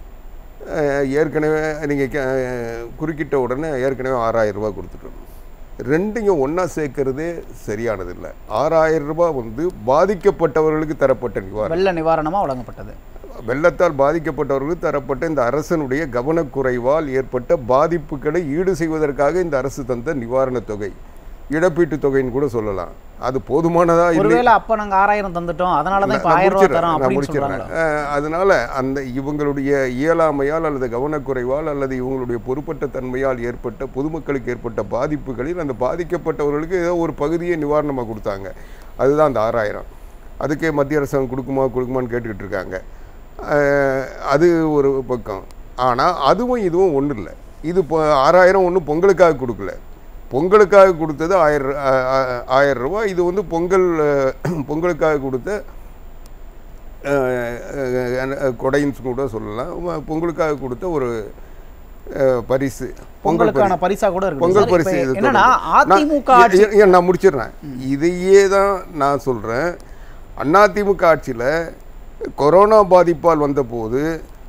அஹ் ஏற்கனவே நீங்கள் குறுக்கிட்ட உடனே ஏற்கனவே ஆறாயிரம் ரூபாய் கொடுத்துட்டோம் ரெண்டையும் ஒன்றா சேர்க்கறதே சரியானதில்லை ஆறாயிரம் ரூபாய் வந்து பாதிக்கப்பட்டவர்களுக்கு தரப்பட்ட நிவாரணம் வெள்ள நிவாரணமாக வழங்கப்பட்டது வெள்ளத்தால் பாதிக்கப்பட்டவர்களுக்கு தரப்பட்ட இந்த அரசனுடைய கவனக்குறைவால் ஏற்பட்ட பாதிப்புகளை ஈடு செய்வதற்காக இந்த அரசு தந்த நிவாரணத் தொகை இழப்பீட்டுத் தொகைன்னு கூட சொல்லலாம் அது போதுமானதா இல்லை ஒருவேளை அப்ப நாங்க ஆறாயிரம் தந்துட்டோம் அதனால தான் இப்போ நான் ஆயிரம் ரூபாய் முடிச்சிடுறேன், தரோம் நான் அப்படின்னு முடிச்சிடுறேன். சொல்றாங்களா அஹ், அதனால அந்த இவங்களுடைய இயலாமையால் அல்லது கவனக்குறைவால் அல்லது இவங்களுடைய பொறுப்பற்ற தன்மையால் ஏற்பட்ட பொதுமக்களுக்கு ஏற்பட்ட பாதிப்புகளில் அந்த பாதிக்கப்பட்டவர்களுக்கு ஏதோ ஒரு பகுதியை நிவாரணமாக கொடுத்தாங்க அதுதான் அந்த ஆறாயிரம் அதுக்கே மத்திய அரசாங்கம் கொடுக்குமா கொடுக்குமான்னு கேட்டுக்கிட்டு இருக்காங்க அஹ், அது ஒரு பக்கம் ஆனால் அதுவும் இதுவும் ஒன்றும் இல்லை இது இப்போ ஆறாயிரம் ஒன்றும் பொங்கலுக்காக கொடுக்கல பொங்கலுக்காக கொடுத்தது ஆயிரம் அஹ், அஹ், ஆயிரம் ரூபாய் இது வந்து பொங்கல் அஹ், பொங்கலுக்காக கொடுத்த கொடைன்னு கூட சொல்லலாம் உம், பொங்கலுக்காக கொடுத்த ஒரு அஹ், பரிசு பொங்கல் பொங்கலுக்கான பரிசு. பரிசா கூட இருக்கு பொங்கல் சார். பரிசு இப்ப இது என்னன்னா தொடர்ந்து. நான் அதிமுக இ- ஆட்சி இ- இ- நான் முடிச்சிடுறேன் இதையே தான் நான் சொல்கிறேன் அதிமுக ஆட்சியில் கொரோனா பாதிப்பால் வந்தபோது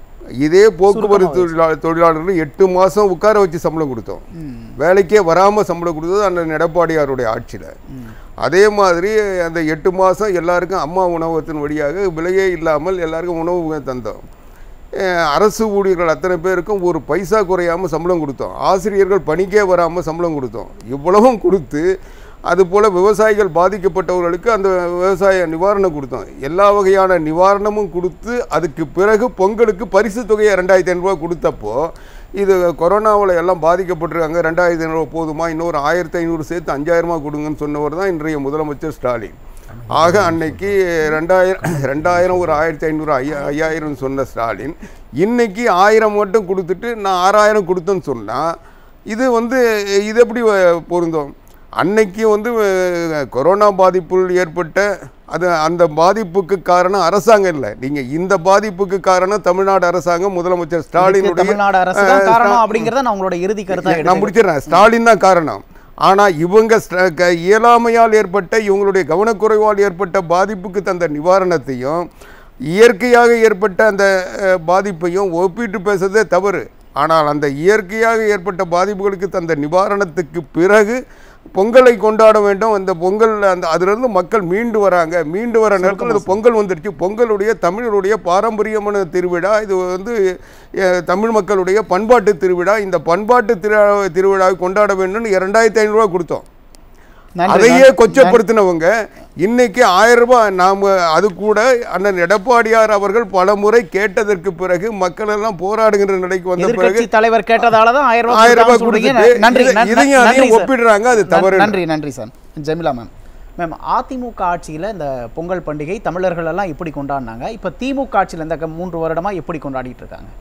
இதே போக்குவரத்து தொழிலாளர் தொழிலாளர்கள் எட்டு மாதம் உட்கார வச்சு சம்பளம் கொடுத்தோம் வேலைக்கே வராமல் சம்பளம் கொடுத்தது அந்த எடப்பாடியாருடைய ஆட்சியில் அதே மாதிரி அந்த எட்டு மாதம் எல்லாருக்கும் அம்மா உணவகத்தின் வழியாக விலையே இல்லாமல் எல்லாருக்கும் உணவு தந்தோம் அஹ் அரசு ஊழியர்கள் அத்தனை பேருக்கும் ஒரு பைசா குறையாமல் சம்பளம் கொடுத்தோம் ஆசிரியர்கள் பணிக்கே வராமல் சம்பளம் கொடுத்தோம் இவ்வளவும் கொடுத்து அதுபோல் விவசாயிகள் பாதிக்கப்பட்டவர்களுக்கு அந்த விவசாய நிவாரணம் கொடுத்தோம் எல்லா வகையான நிவாரணமும் கொடுத்து அதுக்கு பிறகு பொங்கலுக்கு பரிசு தொகையை ரெண்டாயிரத்தி ஐநூறுரூவா கொடுத்தப்போ இது கொரோனாவில் எல்லாம் பாதிக்கப்பட்டிருக்காங்க ரெண்டாயிரத்தி ஐநூறுரூவா போதுமா இன்னொரு ஆயிரத்தி ஐநூறு சேர்த்து அஞ்சாயிரமா கொடுங்கன்னு சொன்னவர் தான் இன்றைய முதலமைச்சர் ஸ்டாலின் ஆக அன்னைக்கு ரெண்டாயிரம் ரெண்டாயிரம் ஒரு ஆயிரத்தி ஐநூறு ஐயா ஐயாயிரம் சொன்ன ஸ்டாலின் இன்னைக்கு ஆயிரம் மட்டும் கொடுத்துட்டு நான் ஆறாயிரம் கொடுத்தேன்னு சொன்னால் இது வந்து இது எப்படி அஹ், பொருந்தும் அன்னைக்கு வந்து அஹ், கொரோனா பாதிப்புள் ஏற்பட்ட அது அந்த பாதிப்புக்கு காரணம் அரசாங்கம் இல்லை நீங்கள் இந்த பாதிப்புக்கு காரணம் தமிழ்நாடு அரசாங்கம் முதலமைச்சர் இதுக்கு ஸ்டாலினுடைய தமிழ்நாடு அரசு தான் அஹ், காரணம் ஸ்டா- அப்படிங்கறத நான் உங்களோட இறுதி கருத்தா நான் எடுத்துக்கிறேன். முடிச்சிடுறேன் ஸ்டாலின் தான் காரணம் ஆனால் இவங்க ஸ்ட- க- இயலாமையால் ஏற்பட்ட இவங்களுடைய கவனக்குறைவால் ஏற்பட்ட பாதிப்புக்கு தந்த நிவாரணத்தையும் இயற்கையாக ஏற்பட்ட அந்த அஹ், பாதிப்பையும் ஒப்பிட்டு பேசுறதே தவறு ஆனால் அந்த இயற்கையாக ஏற்பட்ட பாதிப்புகளுக்கு தந்த நிவாரணத்துக்கு பிறகு பொங்கலை கொண்டாட வேண்டும் அந்த பொங்கல் அந்த அதிலிருந்து மக்கள் மீண்டு வராங்க மீண்டு வர நேரத்தில் அது பொங்கல் வந்துடுச்சு பொங்கலுடைய தமிழருடைய பாரம்பரியமான திருவிழா இது வந்து அஹ், தமிழ் மக்களுடைய பண்பாட்டு திருவிழா இந்த பண்பாட்டு திருவிழா திருவிழாவை கொண்டாட வேண்டும்னு இரண்டாயிரத்தி ஐநூறுரூவா கொடுத்தோம் நன்றி, அதையே நன்றி. கொச்சப்படுத்தினவங்க இன்னைக்கு ஆயிரம் ரூபாய் நாம அது கூட அண்ணன் எடப்பாடியார் அவர்கள் பல முறை கேட்டதற்கு பிறகு மக்கள் எல்லாம் போராடுகின்ற நிலைக்கு வந்த பிறகு எதிர்க்கட்சி தலைவர் கேட்டதால தான் ஆயிரம் ரூபாய் ஆயிரம் ரூபாய் கொடுத்தாங்கன்னு சொல்றீங்க. கொடுத்துட்டு நன்றி இதை- நன்றி, இதையும் நன்றி அதையும் சார். ஒப்பிடுறாங்க அது நன்- தவறு நன்றி நன்றி sir Jemila ma'am ma'am AIADMK ஆட்சியில் இந்த பொங்கல் பண்டிகை தமிழர்கள் எல்லாம் எப்படி கொண்டாடினாங்க இப்போ திமுக ஆட்சியில் இந்த க- மூன்று வருடமா எப்படி கொண்டாடிட்டு இருக்காங்க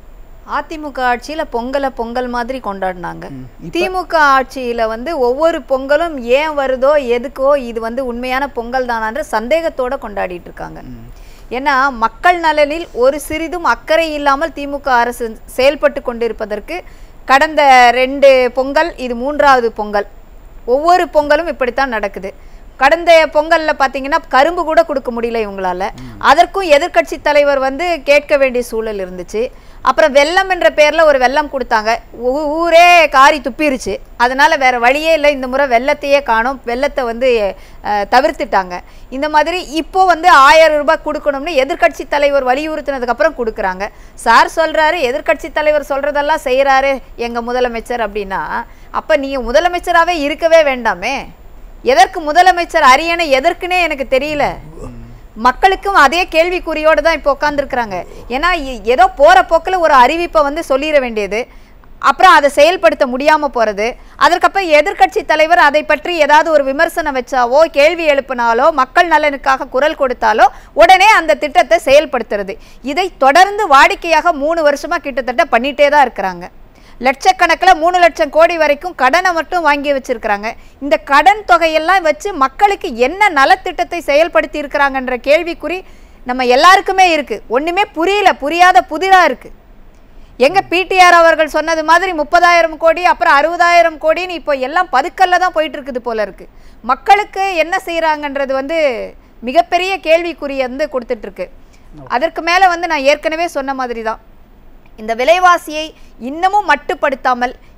அதிமுக ஆட்சியில பொங்கலை பொங்கல் மாதிரி கொண்டாடினாங்க திமுக ஆட்சியில வந்து ஒவ்வொரு பொங்கலும் ஏன் வருதோ எதுக்கோ இது வந்து உண்மையான பொங்கல் தானான்ற சந்தேகத்தோட கொண்டாடிட்டு இருக்காங்க ஏன்னா மக்கள் நலனில் ஒரு சிறிதும் அக்கறை இல்லாமல் திமுக அரசு செயல்பட்டு கொண்டிருப்பதற்கு கடந்த ரெண்டு பொங்கல் இது மூன்றாவது பொங்கல் ஒவ்வொரு பொங்கலும் இப்படித்தான் நடக்குது கடந்த பொங்கல்ல பாத்தீங்கன்னா கரும்பு கூட கொடுக்க முடியல இவங்களால அதற்கும் எதிர்க்கட்சி தலைவர் வந்து கேட்க வேண்டிய சூழல் இருந்துச்சு அப்புறம் வெள்ளம் என்ற பேர்ல ஒரு வெள்ளம் கொடுத்தாங்க ஊ- ஊரே காரி துப்பிருச்சு அதனால வேற வழியே இல்லை இந்த முறை வெள்ளத்தையே காணோம் வெள்ளத்தை வந்து அஹ், தவிர்த்துட்டாங்க இந்த மாதிரி இப்போ வந்து ஆயிரம் ரூபாய் கொடுக்கணும்னு எதிர்க்கட்சி தலைவர் வலியுறுத்தினதுக்கு அப்புறம் கொடுக்குறாங்க சார் சொல்றாரு எதிர்க்கட்சி தலைவர் சொல்றதெல்லாம் செய்யறாரு எங்க முதலமைச்சர் அப்படின்னா அப்ப நீங்க முதலமைச்சராவே இருக்கவே வேண்டாமே எதற்கு முதலமைச்சர் அரியணை எதற்குனே எனக்கு தெரியல மக்களுக்கும் அதே கேள்விக்குறியோடு தான் இப்போ உட்காந்துருக்குறாங்க ஏன்னா எ- ஏதோ போற போக்கில் ஒரு அறிவிப்பை வந்து சொல்லிட வேண்டியது அப்புறம் அதை செயல்படுத்த முடியாம போறது அதற்கப்புறம் எதிர்க்கட்சி தலைவர் அதை பற்றி ஏதாவது ஒரு விமர்சனம் வச்சாவோ கேள்வி எழுப்பினாலோ மக்கள் நலனுக்காக குரல் கொடுத்தாலோ உடனே அந்த திட்டத்தை செயல்படுத்துறது இதை தொடர்ந்து வாடிக்கையாக மூணு வருஷமா கிட்டத்தட்ட பண்ணிட்டே தான் இருக்கிறாங்க லட்சக்கணக்கில் மூணு லட்சம் கோடி வரைக்கும் கடனை மட்டும் வாங்கி வச்சிருக்கிறாங்க இந்த கடன் தொகையெல்லாம் வச்சு மக்களுக்கு என்ன நலத்திட்டத்தை செயல்படுத்தி இருக்கிறாங்கன்ற கேள்விக்குறி நம்ம எல்லாருக்குமே இருக்கு ஒண்ணுமே புரியல புரியாத புதிரா இருக்கு எங்க பிடிஆர் அவர்கள் சொன்னது மாதிரி முப்பதாயிரம் கோடி அப்புறம் அறுபதாயிரம் கோடின்னு இப்போ எல்லாம் பதுக்கல்ல தான் போயிட்டு இருக்குது போல இருக்கு மக்களுக்கு என்ன செய்றாங்கன்றது வந்து மிகப்பெரிய கேள்விக்குறியை வந்து கொடுத்துட்டு இருக்கு அதற்கு மேல வந்து நான் ஏற்கனவே சொன்ன மாதிரி தான் இந்த விலைவாசியை இன்னமும் மட்டுப்படுத்தாமல்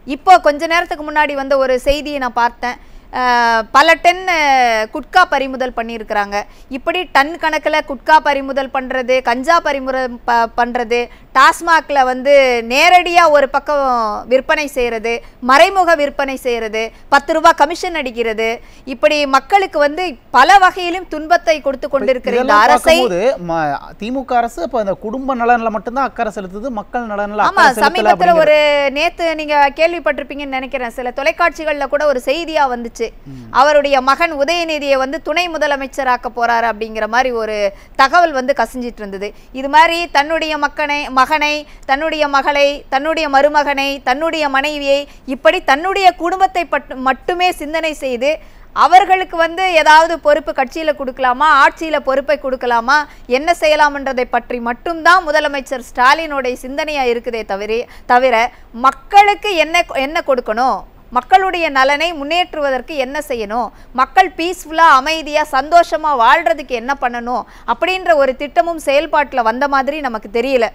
இப்போ கொஞ்ச நேரத்துக்கு முன்னாடி வந்த ஒரு செய்தியை நான் பார்த்தேன் அஹ், பல டன் அஹ், குட்கா பறிமுதல் பண்ணியிருக்கிறாங்க இப்படி டன் கணக்கில் குட்கா பறிமுதல் பண்ணுறது கஞ்சா பறிமுதல் ப பண்ணுறது டாஸ்மாகில் வந்து நேரடியாக ஒரு பக்கம் விற்பனை செய்கிறது மறைமுக விற்பனை செய்கிறது பத்து ரூபாய் கமிஷன் அடிக்கிறது இப்படி மக்களுக்கு வந்து பல வகையிலும் துன்பத்தை கொடுத்து கொண்டிருக்கிற இந்த இதெல்லாம் அரசை பார்க்கும்போது ம- திமுக அரசு இப்போ இந்த குடும்ப நலன்ல மட்டும்தான் அக்கறை செலுத்துது மக்கள் நலன்ல ஆமா அக்கறை செலுத்தல சமீபத்துல அப்படிங்கிற ஒரு நேத்து நீங்க கேள்விப்பட்டிருப்பீங்கன்னு நினைக்கிறேன் சில தொலைக்காட்சிகள்ல கூட ஒரு செய்தியா வந்துச்சு அவருடைய மகன் உதயநிதியை வந்து துணை முதலமைச்சராக்க போறாரு அப்படிங்கிற மாதிரி ஒரு தகவல் வந்து கசிஞ்சிட்டு இருந்தது இது மாதிரி தன்னுடைய மக்கனை மகனை தன்னுடைய மகளை தன்னுடைய மருமகனை தன்னுடைய மனைவியை இப்படி தன்னுடைய குடும்பத்தை பட்டு- மட்டுமே சிந்தனை செய்து அவர்களுக்கு வந்து ஏதாவது பொறுப்பு கட்சியில் கொடுக்கலாமா ஆட்சியில் பொறுப்பை கொடுக்கலாமா என்ன செய்யலாம்ன்றதை பற்றி மட்டும்தான் முதலமைச்சர் ஸ்டாலினுடைய சிந்தனையாக இருக்குதே தவிர தவிர மக்களுக்கு என்ன என்ன கொடுக்கணும் மக்களுடைய நலனை முன்னேற்றுவதற்கு என்ன செய்யணும் மக்கள் பீஸ்ஃபுல்லாக அமைதியாக சந்தோஷமாக வாழ்கிறதுக்கு என்ன பண்ணணும் அப்படின்ற ஒரு திட்டமும் செயல்பாட்டில் வந்த மாதிரி நமக்கு தெரியல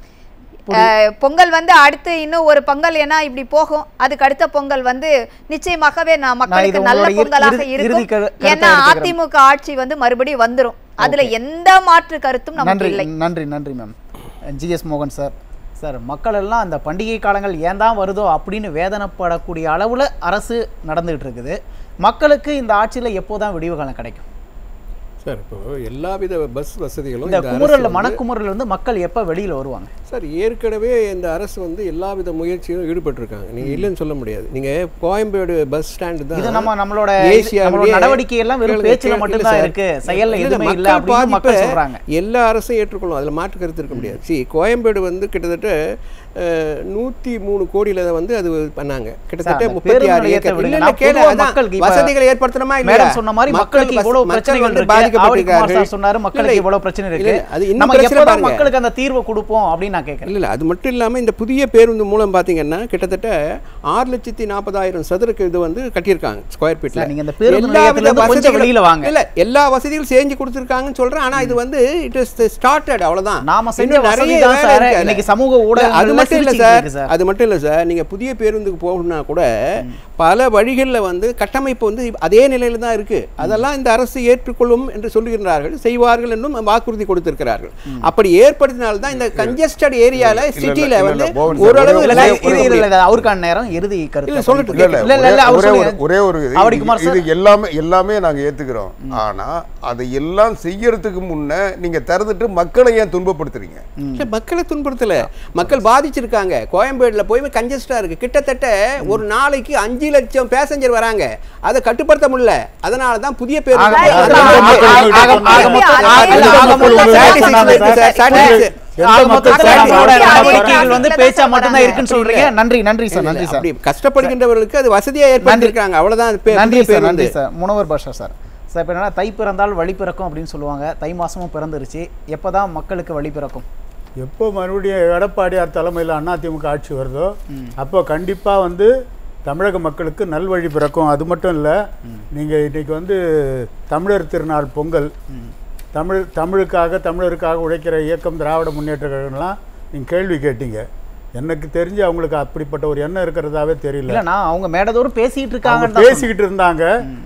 அஹ், பொங்கல் வந்து அடுத்து இன்னும் ஒரு பொங்கல் ஏன்னா இப்படி போகும் அதுக்கு அடுத்த பொங்கல் வந்து நிச்சயமாகவே நான் மக்களுக்கு இது நல்ல உங்களுடைய பொங்கலாக இறுதி- இறுதி இருக்கும் கரு- கருத்தை ஏன்னா எடுத்துக்கிறேன். அதிமுக ஆட்சி வந்து மறுபடியும் வந்துரும் அதுல எந்த மாற்று கருத்தும் நமக்கு நன்றி இல்லை நன்றி நன்றி மேம் ஜிஎஸ் மோகன் சார் சார் மக்கள் எல்லாம் அந்த பண்டிகை காலங்கள் ஏன் தான் வருதோ அப்படின்னு வேதனைப்படக்கூடிய அளவில் அரசு நடந்துகிட்டு இருக்குது மக்களுக்கு இந்த ஆட்சியில் எப்போதான் விடிவு காலம் கிடைக்கும் சார் இப்போ எல்லாவித பஸ் வசதிகளும் இந்த இந்த அரசு குமுறல்ல வந்து- மனக்குமுறல் வந்து மக்கள் எப்போ வெளியில் வருவாங்க சார் ஏற்கனவே இந்த அரசு வந்து எல்லாவித முயற்சியிலும் ஈடுபட்டிருக்காங்க நீங்க இல்லைன்னு சொல்ல முடியாது நீங்க கோயம்பேடு பஸ் ஸ்டாண்டு தான் இது நம்ம நம்மளோட ஏசியாவிலேயே- நம்மளோட நடவடிக்கை எல்லாம் வெறும் கேளுங்க, பேச்சுல கேளுங்க, மட்டும்தான் இல்ல இருக்கு சார். செயல்ல இல்ல, எதுவுமே இல்ல மக்கள் அப்படின்னு மக்கள் பாதிப்பை சொல்றாங்க எல்லா அரசும் ஏற்றுக்கொள்ளும் அதில் மாற்று கருத்து இருக்க முடியாது சி கோயம்பேடு வந்து கிட்டத்தட்ட அஹ், நூத்தி மூணு கோடியில வந்து அது பண்ணாங்க கிட்டத்தட்ட அந்த முப்பத்தி பேருந்து ஆறு நிலையத்தை ஏக்கர் விடுங்க. இல்ல, இல்ல, நான் கேளு, பொதுவா அதான். மக்களுக்கு இப்ப வசதிகளை ஏற்படுத்தணுமா இல்லையா மேடம் சொன்ன மாதிரி மக்களுக்கு மக்கள் இவ்வளவு மக்கள் பிரச்சனைகள் வந்து இருக்கு ஆவடி குமார் பாதிக்கப்பட்டிருக்கார்கள் சார் சொன்னாரு மக்களுக்கு இல்லை, இவ்வளவு பிரச்சனை இல்லை, இருக்கு இல்லை, அது இன்னும் நம்ம பிரச்சனை எப்பதான் பாருங்க. மக்களுக்கு அந்த தீர்வு கொடுப்போம் அப்படின்னு நான் கேட்கறேன் இல்லை இல்லை அது மட்டும் இல்லாமல் இந்த புதிய பேருந்து மூலம் பார்த்தீங்கன்னா கிட்டத்தட்ட ஆறு லட்சத்தி நாற்பதாயிரம் சதுரக்கு இது வந்து கட்டியிருக்காங்க ஸ்கொயர் ஃபீட்டில் சார், நீங்க இந்த பேருந்து நிலையத்துல இருந்து கொஞ்சம் வெளியில வாங்க. இல்லை எல்லா வசதிகளும் செஞ்சு கொடுத்துருக்காங்கன்னு சொல்கிறேன் ஆனால் இது வந்து இட் இஸ் ஸ்டார்டட் அவ்வளோதான் நாம செஞ்ச இன்னும் வசதி நிறைய தான் வேலை சார் இருக்கு அதுல. இன்னைக்கு சமூக இல்ல, அது ஊடகங்கள்ல மட்டும் இல்லை சிரிச்சுக்கிட்டு சார் இருக்கு சார் அது மட்டும் இல்லை சார் நீங்கள் புதிய பேருந்துக்கு போகணும்னா கூட பல வழிகளில் வந்து கட்டமைப்பு வந்து அதே நிலையில் தான் இருக்குது அதெல்லாம் இந்த அரசு ஏற்றுக்கொள்ளும் என்று சொல்லுகின்றார்கள் செய்வார்கள் என்றும் வாக்குறுதி கொடுத்திருக்கிறார்கள் அப்படி ஏற்படுத்தினால்தான் இந்த கன்ஜஸ்டட் ஏரியால இல்ல, சிட்டில இல்ல, வந்து இல்ல, பவன் சார், ஓரளவு ஒரே- இல்ல, ஒரே- life இது- கொடுக்க இது- முடியும். இது அவருக்கான நேரம் இறுதி கருத்து இல்ல, சொல்லட்டும், இல்ல, இல்ல, இல்ல இல்ல இல்ல அவர் ஒரே ஒரு சொல்லுங்க. ஒரே ஒரு இது- ஆவடி குமார் இது சார் எல்லாமே எல்லாமே நாங்க ஏத்துக்கிறோம் ஆனா அதை எல்லாம் செய்யறதுக்கு முன்ன நீங்க திறந்துட்டு மக்களை ஏன் துன்பப்படுத்துறீங்க இல்ல, மக்களை துன்புறுத்தல மக்கள் பாதிச்சிருக்காங்க கோயம்பேடுல போய் கன்ஜஸ்டா இருக்கு கிட்டத்தட்ட ஒரு நாளைக்கு அஞ்சு லட்சம் பேசஞ்சர் வராங்க அதை கட்டுப்படுத்த முடியல அதனால தான் புதிய பேருந்து ஆக- ஆக- ஆக- ஆக- ஆக- ஆக மொத்தம்- அதே ஆக- தான் ஆக மொத்தம் மக்கள் statistics இருக்கு சார், statistics. ஆக மொத்தத்துல மக்கள் நம்மளோட அதே நடவடிக்கைகள் வந்து தான் பேச்சா சொல்றாங்க. மட்டும்தான் இருக்குன்னு சொல்றீங்க நன்றி நன்றி சார் இல்ல, நன்றி இல்ல, சார் அப்படி கஷ்டப்படுகின்றவர்களுக்கு அது வசதியா ஏற்படுத்திருக்காங்க அவ்வளவுதான் அது பே- நன்றி புதிய சார் நன்றி பேருந்து sir Munavar Basha sir sir இப்போ என்னன்னா தை பிறந்தால் வழி பிறக்கும் அப்படின்னு சொல்லுவாங்க தை மாசமும் பிறந்துருச்சு எப்பதான் மக்களுக்கு வழி பிறக்கும் எப்போ மறுபடியும் எடப்பாடியார் தலைமையில் அதிமுக ஆட்சி வருதோ அப்போ கண்டிப்பாக வந்து தமிழக மக்களுக்கு நல்வழி பிறக்கும் அது மட்டும் இல்லை நீங்கள் இன்னைக்கு வந்து தமிழர் திருநாள் பொங்கல் தமிழ் தமிழுக்காக தமிழருக்காக உழைக்கிற இயக்கம் திராவிட முன்னேற்ற கழகம்லாம் நீங்கள் கேள்வி கேட்டீங்க எனக்கு தெரிஞ்சு அவங்களுக்கு அப்படிப்பட்ட ஒரு எண்ணம் இருக்கிறதாவே தெரியல இல்ல நான் அவங்க மேடதோறும் பேசிட்டு அவங்க இருக்காங்க பேசிக்கிட்டு இருந்தாங்க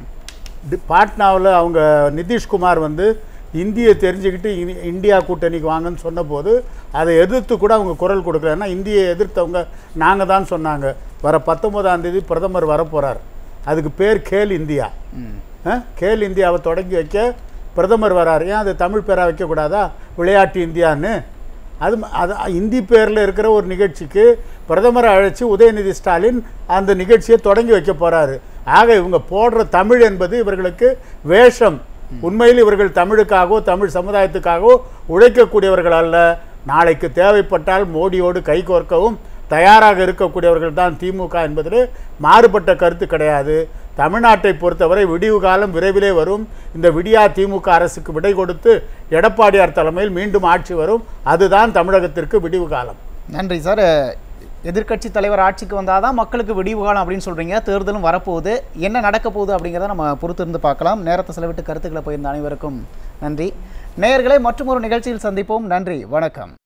டி- பாட்னாவில் அவங்க நிதிஷ்குமார் வந்து இந்தியை தெரிஞ்சுக்கிட்டு இ- இந்தியா கூட்டணிக்கு வாங்கன்னு சொன்னபோது அதை எதிர்த்து கூட அவங்க குரல் கொடுக்கல ஏன்னா இந்தியை எதிர்த்தவங்க நாங்கள் தான் சொன்னாங்க வர பத்தொன்பதாம் தேதி பிரதமர் வரப்போகிறார் அதுக்கு பேர் கேல் இந்தியா ஆ? கேல் இந்தியாவை தொடங்கி வைக்க பிரதமர் வரார் ஏன் அது தமிழ் பேராக வைக்கக்கூடாதா விளையாட்டு இந்தியான்னு அது ம- அது இந்தி பேரில் இருக்கிற ஒரு நிகழ்ச்சிக்கு பிரதமரை அழைச்சி உதயநிதி ஸ்டாலின் அந்த நிகழ்ச்சியை தொடங்கி வைக்க போறாரு ஆக இவங்க போடுற தமிழ் என்பது இவர்களுக்கு வேஷம் உண்மையில் இவர்கள் தமிழுக்காகவோ தமிழ் சமுதாயத்துக்காகவோ உழைக்கக்கூடியவர்கள் அல்ல நாளைக்கு தேவைப்பட்டால் மோடியோடு கைகோர்க்கவும் தயாராக இருக்கக்கூடியவர்கள் தான் திமுக என்பதில் மாறுபட்ட கருத்து கிடையாது தமிழ்நாட்டை பொறுத்தவரை விடிவு காலம் விரைவிலே வரும் இந்த விடியா திமுக அரசுக்கு விடை கொடுத்து எடப்பாடியார் தலைமையில் மீண்டும் ஆட்சி வரும் அதுதான் தமிழகத்திற்கு விடிவு காலம் நன்றி சார் எதிர்க்கட்சி தலைவர் ஆட்சிக்கு வந்தாதான் மக்களுக்கு விடிவு காலம் அப்படின்னு சொல்றீங்க தேர்தலும் வரப்போகுது என்ன நடக்க போகுது அப்படிங்கிறத நம்ம பொறுத்திருந்து பார்க்கலாம் நேரத்தை செலவிட்டு கருத்துக்களை போயிருந்த அனைவருக்கும் நன்றி நேயர்களை மற்றும் ஒரு நிகழ்ச்சியில் சந்திப்போம் நன்றி வணக்கம்